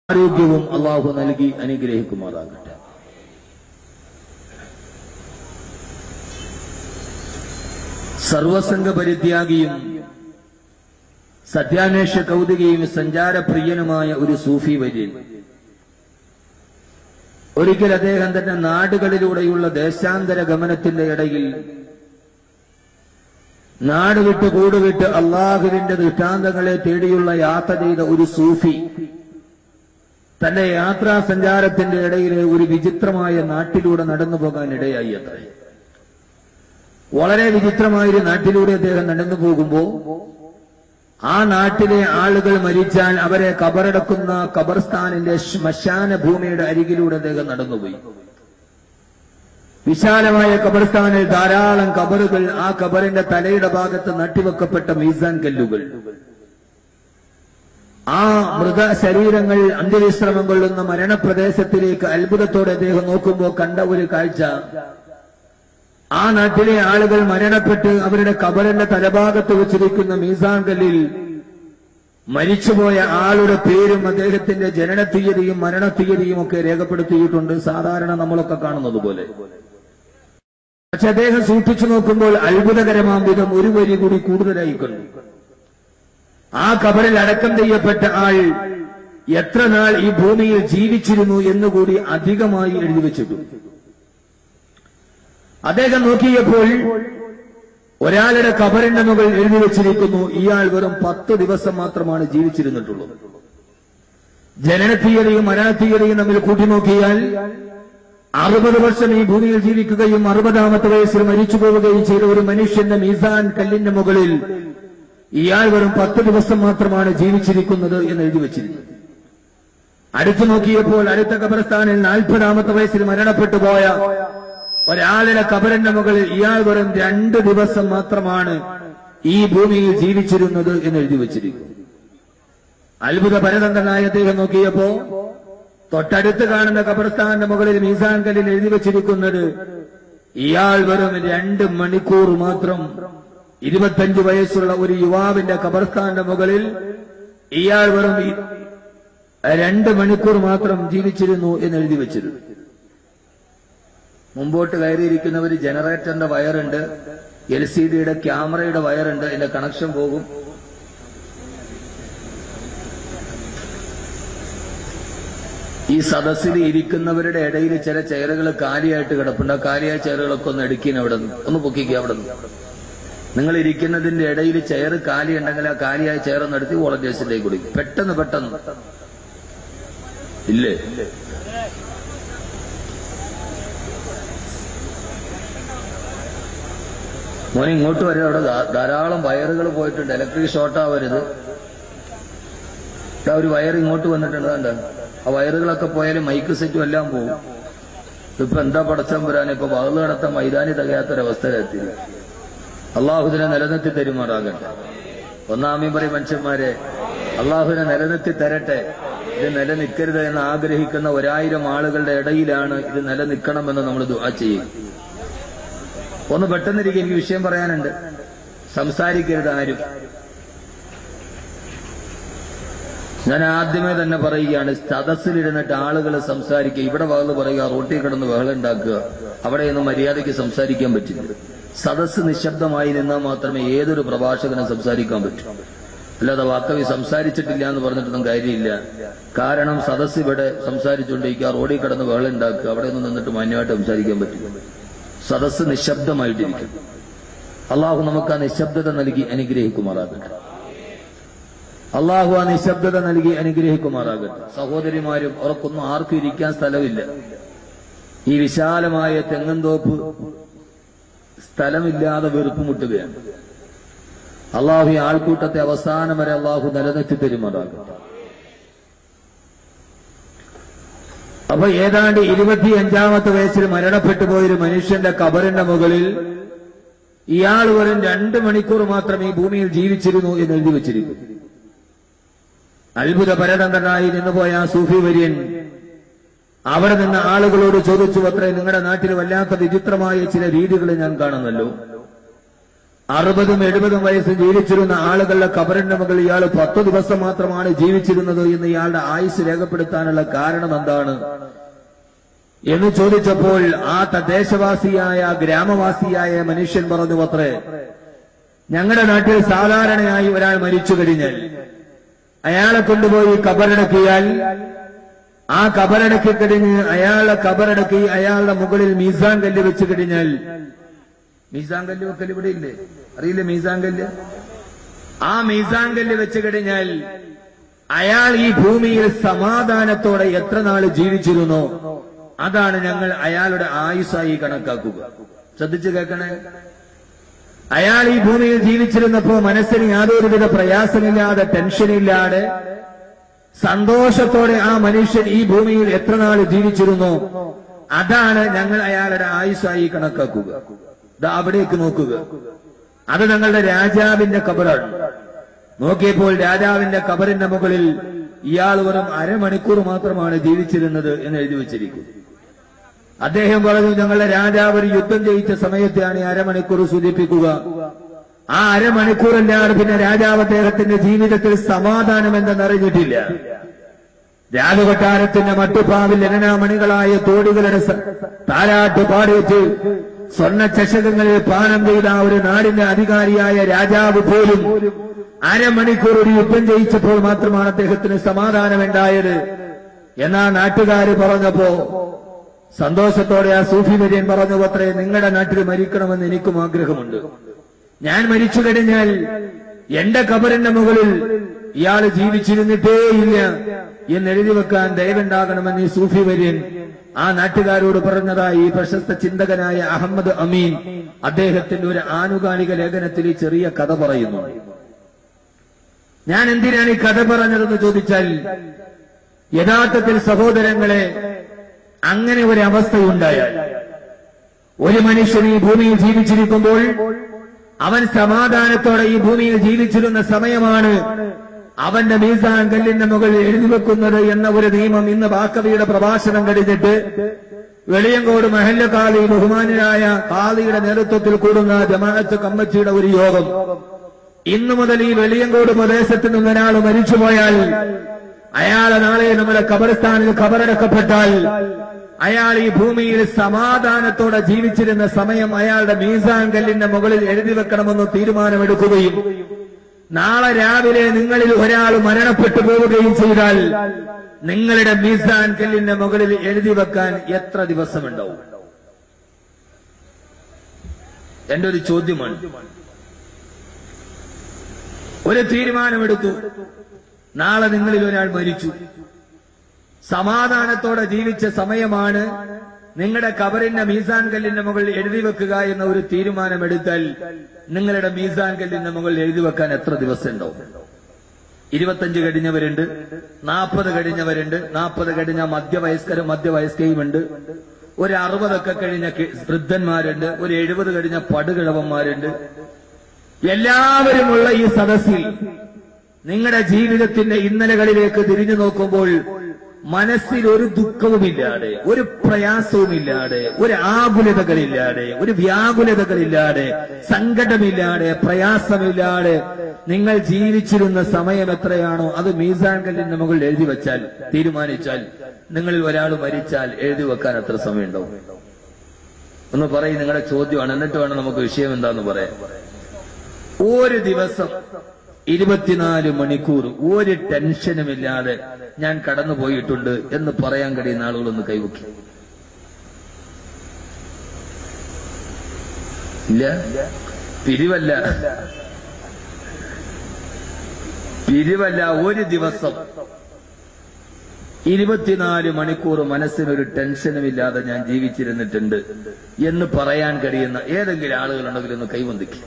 ആരോഗ്യവും അള്ളാഹു നൽകി അനുഗ്രഹിക്കുമാറാകട്ടെ സർവസംഘ പരിത്യാഗിയും സത്യാന്വേഷ കൗതുകയും സഞ്ചാരപ്രിയനുമായ ഒരു സൂഫി വര്യൻ ഒരിക്കൽ അദ്ദേഹം തന്നെ നാടുകളിലൂടെയുള്ള ദേശാന്തര ഗമനത്തിന്റെ ഇടയിൽ നാട് വിട്ട് കൂടുവിട്ട് അള്ളാഹുവിന്റെ ദൃഷ്ടാന്തങ്ങളെ തേടിയുള്ള യാത്ര ചെയ്ത ഒരു സൂഫി തന്റെ യാത്രാ സഞ്ചാരത്തിന്റെ ഇടയിലെ ഒരു വിചിത്രമായ നാട്ടിലൂടെ നടന്നു പോകാൻ ഇടയായി അത്രേ വളരെ വിചിത്രമായൊരു നാട്ടിലൂടെ അദ്ദേഹം നടന്നു പോകുമ്പോ ആ നാട്ടിലെ ആളുകൾ മരിച്ചാൽ അവരെ കബറടക്കുന്ന കബർസ്ഥാനിന്റെ ശ്മശാന ഭൂമിയുടെ അരികിലൂടെ അദ്ദേഹം നടന്നുപോയി വിശാലമായ കബർസ്ഥാനിൽ ധാരാളം കബറുകൾ ആ കബറിന്റെ തലയുടെ ഭാഗത്ത് നട്ടിവെക്കപ്പെട്ട മീസാൻ കല്ലുകൾ ആ മൃത ശരീരങ്ങൾ അന്ത്യവിശ്രമം കൊള്ളുന്ന മരണപ്രദേശത്തിലേക്ക് അത്ഭുതത്തോടെ അദ്ദേഹം നോക്കുമ്പോൾ കണ്ട ഒരു കാഴ്ച ആ നാട്ടിലെ ആളുകൾ മരണപ്പെട്ട് അവരുടെ കബറിന്റെ തലഭാഗത്ത് വെച്ചിരിക്കുന്ന മീസാൻ കല്ലിൽ മരിച്ചുപോയ ആളുടെ പേരും അദ്ദേഹത്തിന്റെ ജനന തീയതിയും മരണ തീയതിയും ഒക്കെ രേഖപ്പെടുത്തിയിട്ടുണ്ട് സാധാരണ നമ്മളൊക്കെ കാണുന്നത് പോലെ പക്ഷെ അദ്ദേഹം സൂക്ഷിച്ചു നോക്കുമ്പോൾ അത്ഭുതകരമാം വിധം ഒരു വരി കൂടി കൂടുതലായി കണ്ടു ആ കബറിൽ അടക്കം ചെയ്യപ്പെട്ട ആൾ എത്ര നാൾ ഈ ഭൂമിയിൽ ജീവിച്ചിരുന്നു എന്നുകൂടി അധികമായി എഴുതി വെച്ചിട്ടുണ്ട് അദ്ദേഹം നോക്കിയപ്പോൾ ഒരാളുടെ കബറിന്റെ മുകളിൽ എഴുതി വെച്ചിരിക്കുന്നു ഇയാൾ വെറും പത്ത് ദിവസം മാത്രമാണ് ജീവിച്ചിരുന്നിട്ടുള്ളത് ജനനത്തീയതയും മരണത്തീയതയും തമ്മിൽ കൂട്ടിനോക്കിയാൽ അറുപത് വർഷം ഈ ഭൂമിയിൽ ജീവിക്കുകയും അറുപതാമത്തെ വയസ്സിൽ മരിച്ചു പോവുകയും ചെയ്ത ഒരു മനുഷ്യന്റെ മീസാൻ കല്ലിന്റെ മുകളിൽ ഇയാൾ വെറും പത്ത് ദിവസം മാത്രമാണ് ജീവിച്ചിരിക്കുന്നത് എന്ന് എഴുതി വെച്ചിരുന്നു അടുത്തു നോക്കിയപ്പോൾ അടുത്ത കബർസ്ഥാനിൽ നാൽപ്പതാമത്തെ വയസ്സിൽ മരണപ്പെട്ടു പോയ ഒരാളുടെ കബറിന്റെ മുകളിൽ ഇയാൾ വെറും രണ്ട് ദിവസം മാത്രമാണ് ഈ ഭൂമിയിൽ ജീവിച്ചിരുന്നത് എന്ന് എഴുതി വെച്ചിരിക്കുന്നു അത്ഭുത പരതന്ത്രനായ അദ്ദേഹം നോക്കിയപ്പോ തൊട്ടടുത്ത് കാണുന്ന കബർസ്ഥാന്റെ മുകളിൽ മീസാൻ കല്ലിൽ എഴുതി വെച്ചിരിക്കുന്നത് ഇയാൾ വെറും രണ്ട് മണിക്കൂർ മാത്രം ഇരുപത്തഞ്ച് വയസ്സുള്ള ഒരു യുവാവിന്റെ കബർസ്ഥാന്റെ മുകളിൽ ഇയാൾ വെറും ഈ രണ്ട് മണിക്കൂർ മാത്രം ജീവിച്ചിരുന്നു എന്ന് എഴുതി വെച്ചിരുന്നു മുമ്പോട്ട് കയറിയിരിക്കുന്നവർ ജനറേറ്ററിന്റെ വയറുണ്ട് എൽ സി ഡിയുടെ ക്യാമറയുടെ വയറുണ്ട് ഇതിന്റെ കണക്ഷൻ പോകും ഈ സദസ്സിൽ ഇരിക്കുന്നവരുടെ ഇടയിൽ ചില ചെയറുകൾ കാലിയായിട്ട് കിടപ്പുണ്ട് ആ കാലിയായ ചെയറുകളൊക്കെ ഒന്ന് എടുക്കിന് അവിടെ നിന്ന് ഒന്ന് പൊക്കിക്കുക അവിടെ നിന്ന് നിങ്ങൾ ഇരിക്കുന്നതിന്റെ ഇടയിൽ ചെയർ കാലി ഉണ്ടെങ്കിൽ ആ കാലിയായ ചെയർ ഒന്ന് എടുത്ത് വോളണ്ടിയേഴ്സിലേക്ക് കൊടുക്കും പെട്ടെന്ന് പെട്ടെന്ന് ഇല്ലേ മോനെ ഇങ്ങോട്ട് വരെ അവിടെ ധാ- ധാരാളം വയറുകൾ പോയിട്ടുണ്ട് ഇലക്ട്രിക് ഷോർട്ട് ആവരുത് ഇതാ ഒരു വയർ ഇങ്ങോട്ട് വന്നിട്ടുണ്ട് കണ്ട ആ വയറുകളൊക്കെ പോയാലും മൈക്ക് സെറ്റും എല്ലാം പോകും ഇപ്പൊ എന്താ പടച്ചം വരാൻ ഇപ്പൊ വകല് നടത്താൻ മൈതാനി തികയാത്തൊരവസ്ഥയിലെത്തി അള്ളാഹുദിനെ നിലനിർത്തി തരുമാറാകട്ടെ ഒന്നാമീൻ പറയും മനുഷ്യന്മാരെ അള്ളാഹുവിനെ നിലനിർത്തി തരട്ടെ ഇത് നിലനിൽക്കരുത് എന്ന് ആഗ്രഹിക്കുന്ന ഒരായിരം ആളുകളുടെ ഇടയിലാണ് ഇത് നിലനിൽക്കണമെന്ന് നമ്മൾ ദുആ ചെയ്യും ഒന്ന് പെട്ടെന്നിരിക്കും എനിക്ക് വിഷയം പറയാനുണ്ട് സംസാരിക്കരുത് ആരും ഞാൻ ആദ്യമേ തന്നെ പറയുകയാണ് സദസ്സിലിരുന്നിട്ട് ആളുകൾ സംസാരിക്കുക ഇവിടെ വകല് പറയുക റോട്ടിൽ കിടന്ന് ബഹളം ഉണ്ടാക്കുക അവിടെയൊന്നും മര്യാദയ്ക്ക് സംസാരിക്കാൻ പറ്റില്ല സദസ്സ് നിശബ്ദമായി നിന്നാൽ മാത്രമേ ഏതൊരു പ്രഭാഷകനും സംസാരിക്കാൻ പറ്റൂ അല്ലാതെ വാക്കവി സംസാരിച്ചിട്ടില്ല എന്ന് പറഞ്ഞിട്ടൊന്നും കാര്യമില്ല കാരണം സദസ്സ് ഇവിടെ സംസാരിച്ചുകൊണ്ടിരിക്കുക റോഡിൽ കിടന്ന് ബഹളം ഉണ്ടാക്കുക അവിടെ ഒന്നും നിന്നിട്ട് മാന്യമായിട്ട് സംസാരിക്കാൻ പറ്റില്ല സദസ്സ് നിശബ്ദമായിട്ടിരിക്കും അള്ളാഹു നമുക്ക് ആ നിശബ്ദത നൽകി അനുഗ്രഹിക്കുമാറാകട്ടെ അള്ളാഹു ആ നിശബ്ദത നൽകി അനുഗ്രഹിക്കുമാറാകട്ടെ സഹോദരിമാരും ഉറക്കൊന്നും ആർക്കും ഇരിക്കാൻ സ്ഥലമില്ല ഈ വിശാലമായ തെങ്ങന്തോപ്പ് സ്ഥലമില്ലാതെ വെറുപ്പുമുട്ടുകയാണ് അള്ളാഹു ഈ ആൾക്കൂട്ടത്തെ അവസാനം വരെ അള്ളാഹു നിലനിർത്തി തരുമാറാകട്ടെ അപ്പൊ ഏതാണ്ട് ഇരുപത്തിയഞ്ചാമത്തെ വയസ്സിൽ മരണപ്പെട്ടു പോയൊരു മനുഷ്യന്റെ കബറിന്റെ മുകളിൽ ഇയാൾ വെറും രണ്ട് മണിക്കൂർ മാത്രം ഈ ഭൂമിയിൽ ജീവിച്ചിരുന്നു എന്ന് എഴുതി വെച്ചിരിക്കുന്നു അത്ഭുത പരതന്ത്രനായി നിന്നുപോയ ആ സൂഫി വര്യൻ അവിടെ നിന്ന് ആളുകളോട് ചോദിച്ചു അത്രേ നിങ്ങളുടെ നാട്ടിൽ വല്ലാത്ത വിചിത്രമായ ചില രീതികൾ ഞാൻ കാണുന്നല്ലോ അറുപതും എഴുപതും വയസ്സ് ജീവിച്ചിരുന്ന ആളുകളുടെ കബറിന്റെ മുകളിൽ ഇയാൾ പത്തു ദിവസം മാത്രമാണ് ജീവിച്ചിരുന്നത് എന്ന് ഇയാളുടെ ആയുസ് രേഖപ്പെടുത്താനുള്ള കാരണം എന്താണ് എന്ന് ചോദിച്ചപ്പോൾ ആ തദ്ദേശവാസിയായ ഗ്രാമവാസിയായ മനുഷ്യൻ പറഞ്ഞു അത്രേ ഞങ്ങളുടെ നാട്ടിൽ സാധാരണയായി ഒരാൾ മരിച്ചു കഴിഞ്ഞാൽ അയാളെ കൊണ്ടുപോയി കബറടക്കിയാൽ ആ കബറടക്കി കഴിഞ്ഞ് അയാളെ കബറടക്കി അയാളുടെ മുകളിൽ മീസാൻ കല്ല് വെച്ച് കഴിഞ്ഞാൽ മീസാൻ കല്ല് വെക്കൽ ഇവിടെ ഇല്ലേ അറിയില്ലേ മീസാൻ കല്ല് ആ മീസാൻ കല്ല് വെച്ച് കഴിഞ്ഞാൽ അയാൾ ഈ ഭൂമിയിൽ സമാധാനത്തോടെ എത്ര നാള് ജീവിച്ചിരുന്നോ അതാണ് ഞങ്ങൾ അയാളുടെ ആയുസ്സായി കണക്കാക്കുക ശ്രദ്ധിച്ചു കേൾക്കണേ അയാൾ ഈ ഭൂമിയിൽ ജീവിച്ചിരുന്നപ്പോ മനസ്സിന് യാതൊരുവിധ പ്രയാസമില്ലാതെ ടെൻഷനില്ലാതെ സന്തോഷത്തോടെ ആ മനുഷ്യൻ ഈ ഭൂമിയിൽ എത്ര നാൾ ജീവിച്ചിരുന്നോ അതാണ് ഞങ്ങൾ അയാളുടെ ആയുസ്സായി കണക്കാക്കുക ദാ അവിടേക്ക് നോക്കുക അത് ഞങ്ങളുടെ രാജാവിന്റെ കബറാണ് നോക്കിയപ്പോൾ രാജാവിന്റെ കബറിന്റെ മുകളിൽ ഇയാൾ വെറും അരമണിക്കൂർ മാത്രമാണ് ജീവിച്ചിരുന്നത് എന്ന് എഴുതി വച്ചിരിക്കും അദ്ദേഹം പറഞ്ഞു ഞങ്ങളുടെ രാജാവ് ഒരു യുദ്ധം ജയിച്ച സമയത്തെയാണ് ഈ അരമണിക്കൂർ സൂചിപ്പിക്കുക ആ അരമണിക്കൂറല്ലാതെ പിന്നെ രാജാവ് അദ്ദേഹത്തിന്റെ ജീവിതത്തിൽ സമാധാനം എന്തെന്നറിഞ്ഞിട്ടില്ല രാജകൊട്ടാരത്തിന്റെ മട്ടുപാവിൽ ലനനാമണികളായ തോടികളുടെ സ- താരാട്ട് പാടിയിട്ട് സ്വർണ്ണ ചഷകങ്ങളിൽ പാനം ചെയ്ത ആ ഒരു നാടിന്റെ അധികാരിയായ രാജാവ് പോലും അരമണിക്കൂർ ഒരു യുദ്ധം ജയിച്ചപ്പോൾ മാത്രമാണ് അദ്ദേഹത്തിന് സമാധാനമുണ്ടായത് എന്നാ നാട്ടുകാര് പറഞ്ഞപ്പോ സന്തോഷത്തോടെ ആ സൂഫി വര്യൻ പറഞ്ഞു അത്രേ നിങ്ങളുടെ നാട്ടിൽ മരിക്കണമെന്ന് എനിക്കും ആഗ്രഹമുണ്ട് ഞാൻ മരിച്ചു കഴിഞ്ഞാൽ എന്റെ കബറിന്റെ മുകളിൽ ഇയാൾ ജീവിച്ചിരുന്നിട്ടേയില്ല എന്ന് എഴുതി വെക്കാൻ ദയവുണ്ടാകണമെന്ന് ഈ സൂഫി വര്യൻ ആ നാട്ടുകാരോട് പറഞ്ഞതായി ഈ പ്രശസ്ത ചിന്തകനായ അഹമ്മദ് അമീൻ അദ്ദേഹത്തിന്റെ ഒരു ആനുകാലിക ലേഖനത്തിൽ ഈ ചെറിയ കഥ പറയുന്നു ഞാൻ എന്തിനാണ് ഈ കഥ പറഞ്ഞതെന്ന് ചോദിച്ചാൽ യഥാർത്ഥത്തിൽ സഹോദരങ്ങളെ അങ്ങനെ ഒരു അവസ്ഥയുണ്ടായാൽ ഒരു മനുഷ്യൻ ഈ ഭൂമിയിൽ ജീവിച്ചിരിക്കുമ്പോൾ അവൻ സമാധാനത്തോടെ ഈ ഭൂമിയിൽ ജീവിച്ചിരുന്ന സമയമാണ് അവന്റെ മീസാൻ കല്ലിന്റെ മുകളിൽ എഴുതി വെക്കുന്നത് എന്ന ഒരു നിയമം ഇന്ന് ബാക്കവിയുടെ പ്രഭാഷണം കഴിഞ്ഞിട്ട് വെളിയങ്കോട് മഹല്ല കാളി ബഹുമാനായ കാളിയുടെ നേതൃത്വത്തിൽ കൂടുന്ന ജമാഅത്ത് കമ്മറ്റിയുടെ ഒരു യോഗം ഇന്നു മുതൽ ഈ വെളിയങ്കോട് പ്രദേശത്ത് നിന്ന് ഒരാൾ മരിച്ചുപോയാൽ അയാളെ നാളെ നമ്മുടെ ഖബർസ്ഥാനിൽ ഖബറടക്കപ്പെട്ടാൽ അയാൾ ഈ ഭൂമിയിൽ സമാധാനത്തോടെ ജീവിച്ചിരുന്ന സമയം അയാളുടെ മീസാൻ കല്ലിന്റെ മുകളിൽ എഴുതി വെക്കണമെന്ന് തീരുമാനമെടുക്കുകയും നാളെ രാവിലെ നിങ്ങളിൽ ഒരാൾ മരണപ്പെട്ടു പോവുകയും ചെയ്താൽ നിങ്ങളുടെ മീസാൻ കല്ലിന്റെ മുകളിൽ എഴുതി വെക്കാൻ എത്ര ദിവസമുണ്ടാവും എന്റെ ഒരു ചോദ്യമാണ് ഒരു തീരുമാനമെടുത്തു നാളെ നിങ്ങളിൽ ഒരാൾ മരിച്ചു സമാധാനത്തോടെ ജീവിച്ച സമയമാണ് നിങ്ങളുടെ കബറിന്റെ മീസാൻ കല്ലിന്റെ മുകളിൽ എഴുതി വെക്കുക എന്ന ഒരു തീരുമാനമെടുത്താൽ നിങ്ങളുടെ മീസാൻ കല്ലിന്റെ മുകളിൽ എഴുതി വെക്കാൻ എത്ര ദിവസം ഉണ്ടാവും ഇരുപത്തഞ്ച് കഴിഞ്ഞവരുണ്ട് നാൽപ്പത് കഴിഞ്ഞവരുണ്ട് നാൽപ്പത് കഴിഞ്ഞ മധ്യവയസ്കരും മധ്യവയസ്കയുമുണ്ട് ഒരു അറുപതൊക്കെ കഴിഞ്ഞ കി- വൃദ്ധന്മാരുണ്ട് ഒരു എഴുപത് കഴിഞ്ഞ പടുകിഴവന്മാരുണ്ട് എല്ലാവരുമുള്ള ഈ സദസ്സിൽ നിങ്ങളുടെ ജീവിതത്തിന്റെ ഇന്നലകളിലേക്ക് തിരിഞ്ഞു നോക്കുമ്പോൾ മനസ്സിൽ ഒരു ദുഃഖവുമില്ലാതെ ഒരു പ്രയാസവുമില്ലാതെ ഒരു ആകുലതകളില്ലാതെ ഒരു വ്യാകുലതകളില്ലാതെ സങ്കടമില്ലാതെ പ്രയാസമില്ലാതെ നിങ്ങൾ ജീവിച്ചിരുന്ന സമയം എത്രയാണോ അത് മീസാൻ കല്ലിന്റെ മുകളിൽ എഴുതി വെച്ചാൽ തീരുമാനിച്ചാൽ നിങ്ങളിൽ ഒരാൾ മരിച്ചാൽ എഴുതി വെക്കാൻ എത്ര സമയമുണ്ടാവും ഒന്ന് പറയും നിങ്ങളുടെ ചോദ്യമാണ് എന്നിട്ട് വേണം നമുക്ക് വിഷയം എന്താന്ന് പറയാൻ ഒരു ദിവസം ഇരുപത്തിനാല് മണിക്കൂർ ഒരു ടെൻഷനുമില്ലാതെ ഞാൻ കടന്നുപോയിട്ടുണ്ട് എന്ന് പറയാൻ കഴിയുന്ന ആളുകളൊന്ന് കൈവക്കി ഇല്ല പിരിവല്ല പിരിവല്ല ഒരു ദിവസം ഇരുപത്തിനാല് മണിക്കൂർ മനസ്സിനൊരു ടെൻഷനുമില്ലാതെ ഞാൻ ജീവിച്ചിരുന്നിട്ടുണ്ട് എന്ന് പറയാൻ കഴിയുന്ന ഏതെങ്കിലും ആളുകളുണ്ടെങ്കിൽ ഒന്ന് കൈവന്തിക്കും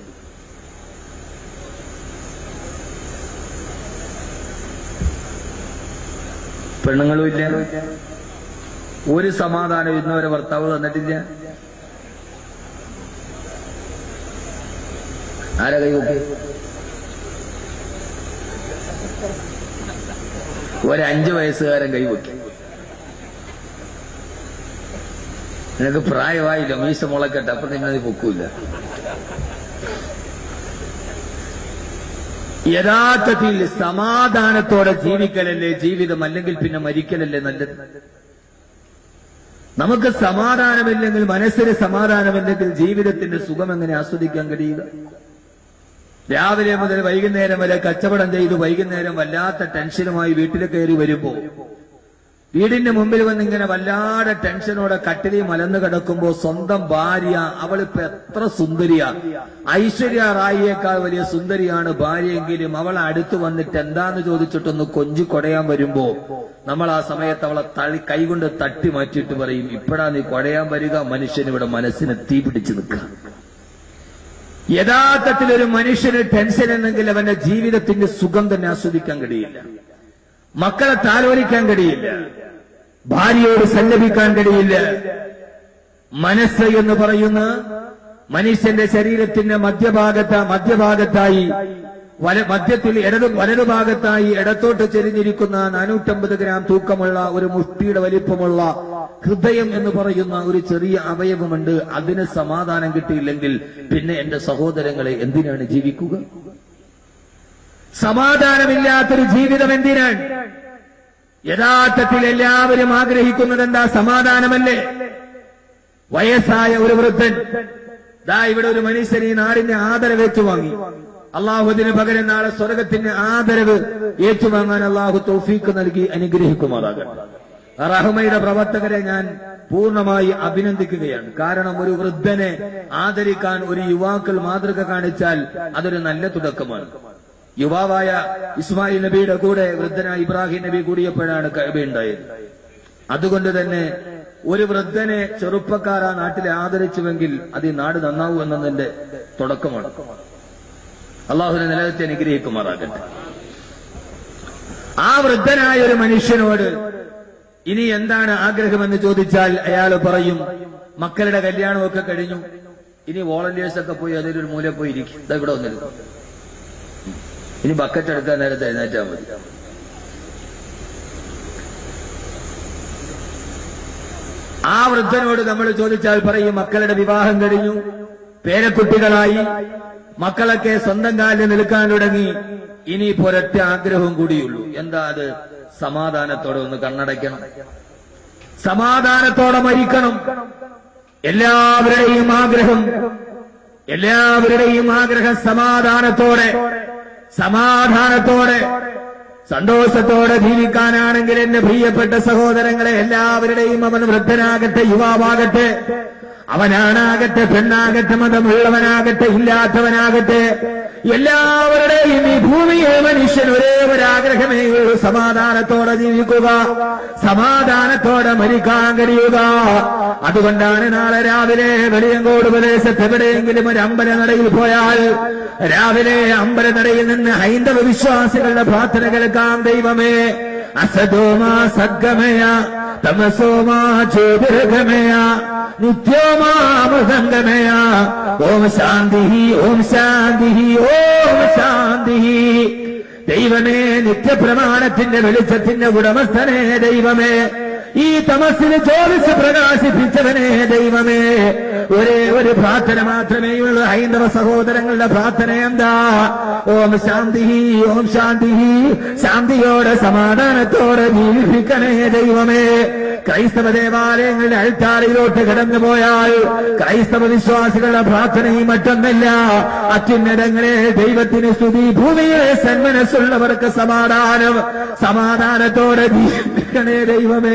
പെണ്ണുങ്ങളും ഇല്ല ഒരു സമാധാനം ഇന്നുവരെ ഭർത്താവ് തന്നിട്ടില്ല ആരാ കൈ നോക്കി ഒരു അഞ്ചു വയസ്സുകാരൻ കൈവക്കി നിനക്ക് പ്രായമായില്ല മീശ മുളക്കട്ടെ അപ്പൊ നിങ്ങൾ പൊക്കൂല യഥാർത്ഥത്തിൽ സമാധാനത്തോടെ ജീവിക്കലല്ലേ ജീവിതം അല്ലെങ്കിൽ പിന്നെ മരിക്കലല്ലേ നല്ലത് നമുക്ക് സമാധാനമില്ലെങ്കിൽ മനസ്സിന് സമാധാനമില്ലെങ്കിൽ ജീവിതത്തിന്റെ സുഖം എങ്ങനെ ആസ്വദിക്കാൻ കഴിയുക രാവിലെ മുതൽ വൈകുന്നേരം വരെ കച്ചവടം ചെയ്ത് വൈകുന്നേരം വല്ലാത്ത ടെൻഷനുമായി വീട്ടിൽ കയറി വരുമ്പോ വീടിന്റെ മുമ്പിൽ വന്ന് ഇങ്ങനെ വല്ലാതെ ടെൻഷനോടെ കട്ടിലി മലന്ന് കിടക്കുമ്പോ സ്വന്തം ഭാര്യ അവളിപ്പോ എത്ര സുന്ദരിയാ ഐശ്വര്യ റായിയേക്കാൾ വലിയ സുന്ദരിയാണ് ഭാര്യയെങ്കിലും അവൾ അടുത്ത് വന്നിട്ട് എന്താന്ന് ചോദിച്ചിട്ടൊന്ന് കൊഞ്ചു കൊടയാൻ വരുമ്പോ നമ്മൾ ആ സമയത്ത് അവളെ തളി കൈകൊണ്ട് തട്ടി മാറ്റിയിട്ട് പറയും ഇപ്പഴാ നീ കൊടയാൻ വരിക മനുഷ്യൻ ഇവിടെ മനസ്സിനെ തീ പിടിച്ചു നിൽക്കുക യഥാർത്ഥത്തിൽ ഒരു മനുഷ്യന് ടെൻഷൻ എന്നെങ്കിൽ അവന്റെ ജീവിതത്തിന്റെ സുഖം തന്നെ ആസ്വദിക്കാൻ കഴിയില്ല മക്കളെ താലോലിക്കാൻ കഴിയില്ല ഭാര്യയോട് സല്ലപിക്കാൻ കഴിയില്ല മനസ്സ് എന്ന് പറയുന്ന മനുഷ്യന്റെ ശരീരത്തിന്റെ മധ്യഭാഗത്ത് മധ്യഭാഗത്തായി വല മധ്യത്തിൽ ഇടതു വലതുഭാഗത്തായി ഇടത്തോട്ട് ചെരിഞ്ഞിരിക്കുന്ന നാനൂറ്റമ്പത് ഗ്രാം തൂക്കമുള്ള ഒരു മുഷ്ടിയുടെ വലിപ്പമുള്ള ഹൃദയം എന്ന് പറയുന്ന ഒരു ചെറിയ അവയവമുണ്ട് അതിന് സമാധാനം കിട്ടിയില്ലെങ്കിൽ പിന്നെ എന്റെ സഹോദരങ്ങളെ എന്തിനാണ് ജീവിക്കുക സമാധാനമില്ലാത്തൊരു ജീവിതം എന്തിനാണ് യഥാർത്ഥത്തിൽ എല്ലാവരും ആഗ്രഹിക്കുന്നത് എന്താ സമാധാനമല്ലേ വയസ്സായ ഒരു വൃദ്ധൻ ദാ ഇവിടെ ഒരു മനുഷ്യൻ ഈ നാടിന്റെ ആദരവ് ഏറ്റുവാങ്ങി അള്ളാഹുദിന് പകരം നാളെ സ്വർഗത്തിന്റെ ആദരവ് ഏറ്റുവാങ്ങാൻ അള്ളാഹു തൗഫീക്ക് നൽകി അനുഗ്രഹിക്കുമാറാകട്ടെ റഹ്മയുടെ പ്രവർത്തകരെ ഞാൻ പൂർണ്ണമായി അഭിനന്ദിക്കുകയാണ് കാരണം ഒരു വൃദ്ധനെ ആദരിക്കാൻ ഒരു യുവാക്കൾ മാതൃക കാണിച്ചാൽ അതൊരു നല്ല തുടക്കമാണ് യുവാവായ ഇസ്മായിൽ നബിയുടെ കൂടെ വൃദ്ധനായ ഇബ്രാഹിം നബി കൂടിയപ്പോഴാണ് കഴബയുണ്ടായത് അതുകൊണ്ട് തന്നെ ഒരു വൃദ്ധനെ ചെറുപ്പക്കാർ ആ നാട്ടിലെ ആദരിച്ചുവെങ്കിൽ അത് ഈ നാട് നന്നാവൂ എന്നതിന്റെ തുടക്കമാണ് അള്ളാഹുവിനെ നിലനിർത്തി അനുഗ്രഹിക്കുമാറാകട്ടെ ആ വൃദ്ധനായ ഒരു മനുഷ്യനോട് ഇനി എന്താണ് ആഗ്രഹമെന്ന് ചോദിച്ചാൽ അയാൾ പറയും മക്കളുടെ കല്യാണമൊക്കെ കഴിഞ്ഞു ഇനി വോളണ്ടിയേഴ്സ് ഒക്കെ പോയി അതിലൊരു മൂല പോയി ഇരിക്കും ഇതാ ഇവിടെ വന്നിരുന്നു ഇനി ബക്കറ്റ് എടുക്കാൻ നേരത്തെ എഴുന്നേറ്റാൽ മതി ആ വൃദ്ധനോട് നമ്മൾ ചോദിച്ചാൽ പറയും മക്കളുടെ വിവാഹം കഴിഞ്ഞു പേരക്കുട്ടികളായി മക്കളൊക്കെ സ്വന്തം കാലിൽ നിൽക്കാൻ തുടങ്ങി ഇനി ഒരൊറ്റ ആഗ്രഹവും കൂടിയുള്ളൂ എന്താ അത് സമാധാനത്തോടെ ഒന്ന് കണ്ണടയ്ക്കണം സമാധാനത്തോടെ മരിക്കണം എല്ലാവരുടെയും ആഗ്രഹം എല്ലാവരുടെയും ആഗ്രഹം സമാധാനത്തോടെ സമാധാനത്തോടെ സന്തോഷത്തോടെ ജീവിക്കാനാണെങ്കിൽ എന്റെ പ്രിയപ്പെട്ട സഹോദരങ്ങളെ എല്ലാവരുടെയും അവൻ വൃദ്ധനാകട്ടെ യുവാവാകട്ടെ അവനാണാകട്ടെ പെണ്ണാകട്ടെ മതമുള്ളവനാകട്ടെ ഇല്ലാത്തവനാകട്ടെ എല്ലാവരുടെയും ഈ ഭൂമിയെ മനുഷ്യൻ ഒരേ ഒരു ആഗ്രഹമേ ഉള്ളൂ സമാധാനത്തോടെ ജീവിക്കുക സമാധാനത്തോടെ മരിക്കാൻ കഴിയുക അതുകൊണ്ടാണ് നാളെ രാവിലെ വെളിയങ്കോട് പ്രദേശത്ത് എവിടെയെങ്കിലും ഒരു അമ്പലനടയിൽ പോയാൽ രാവിലെ അമ്പലനടയിൽ നിന്ന് ഹൈന്ദവ വിശ്വാസികളുടെ പ്രാർത്ഥന കേൾക്കാം ദൈവമേ അസതോമാ സദ്ഗമയ തമസോമാ ജ്യോതിർഗമയ നിത്യോമാമൃതംഗമയ ഓം ശാന്തി ഓം ശാന്തി ഓം ശാന്തി ദൈവമേ നിത്യപ്രമാണത്തിന്റെ വെളിച്ചത്തിന്റെ ഉടമസ്ഥനെ ദൈവമേ ഈ തമസ്സിന് ചോദിച്ച് പ്രകാശിപ്പിച്ചവനെ ദൈവമേ ഒരേ ഒരു പ്രാർത്ഥന മാത്രമേ ഉള്ളൂ ഹൈന്ദവ സഹോദരങ്ങളുടെ പ്രാർത്ഥന എന്താ ഓം ശാന്തി ഓം ശാന്തി ശാന്തിയോടെ സമാധാനത്തോടെ ജീവിപ്പിക്കണേ ദൈവമേ ക്രൈസ്തവ ദേവാലയങ്ങളുടെ അൾത്താറിലോട്ട് കടന്നു പോയാൽ ക്രൈസ്തവ വിശ്വാസികളുടെ പ്രാർത്ഥനയും മറ്റൊന്നല്ല അത്യുന്നതങ്ങളെ ദൈവത്തിന് സ്തുതി ഭൂമിയിലെ സന്മനസ്സുള്ളവർക്ക് സമാധാനം സമാധാനത്തോടെ ജീവിക്കണേ ദൈവമേ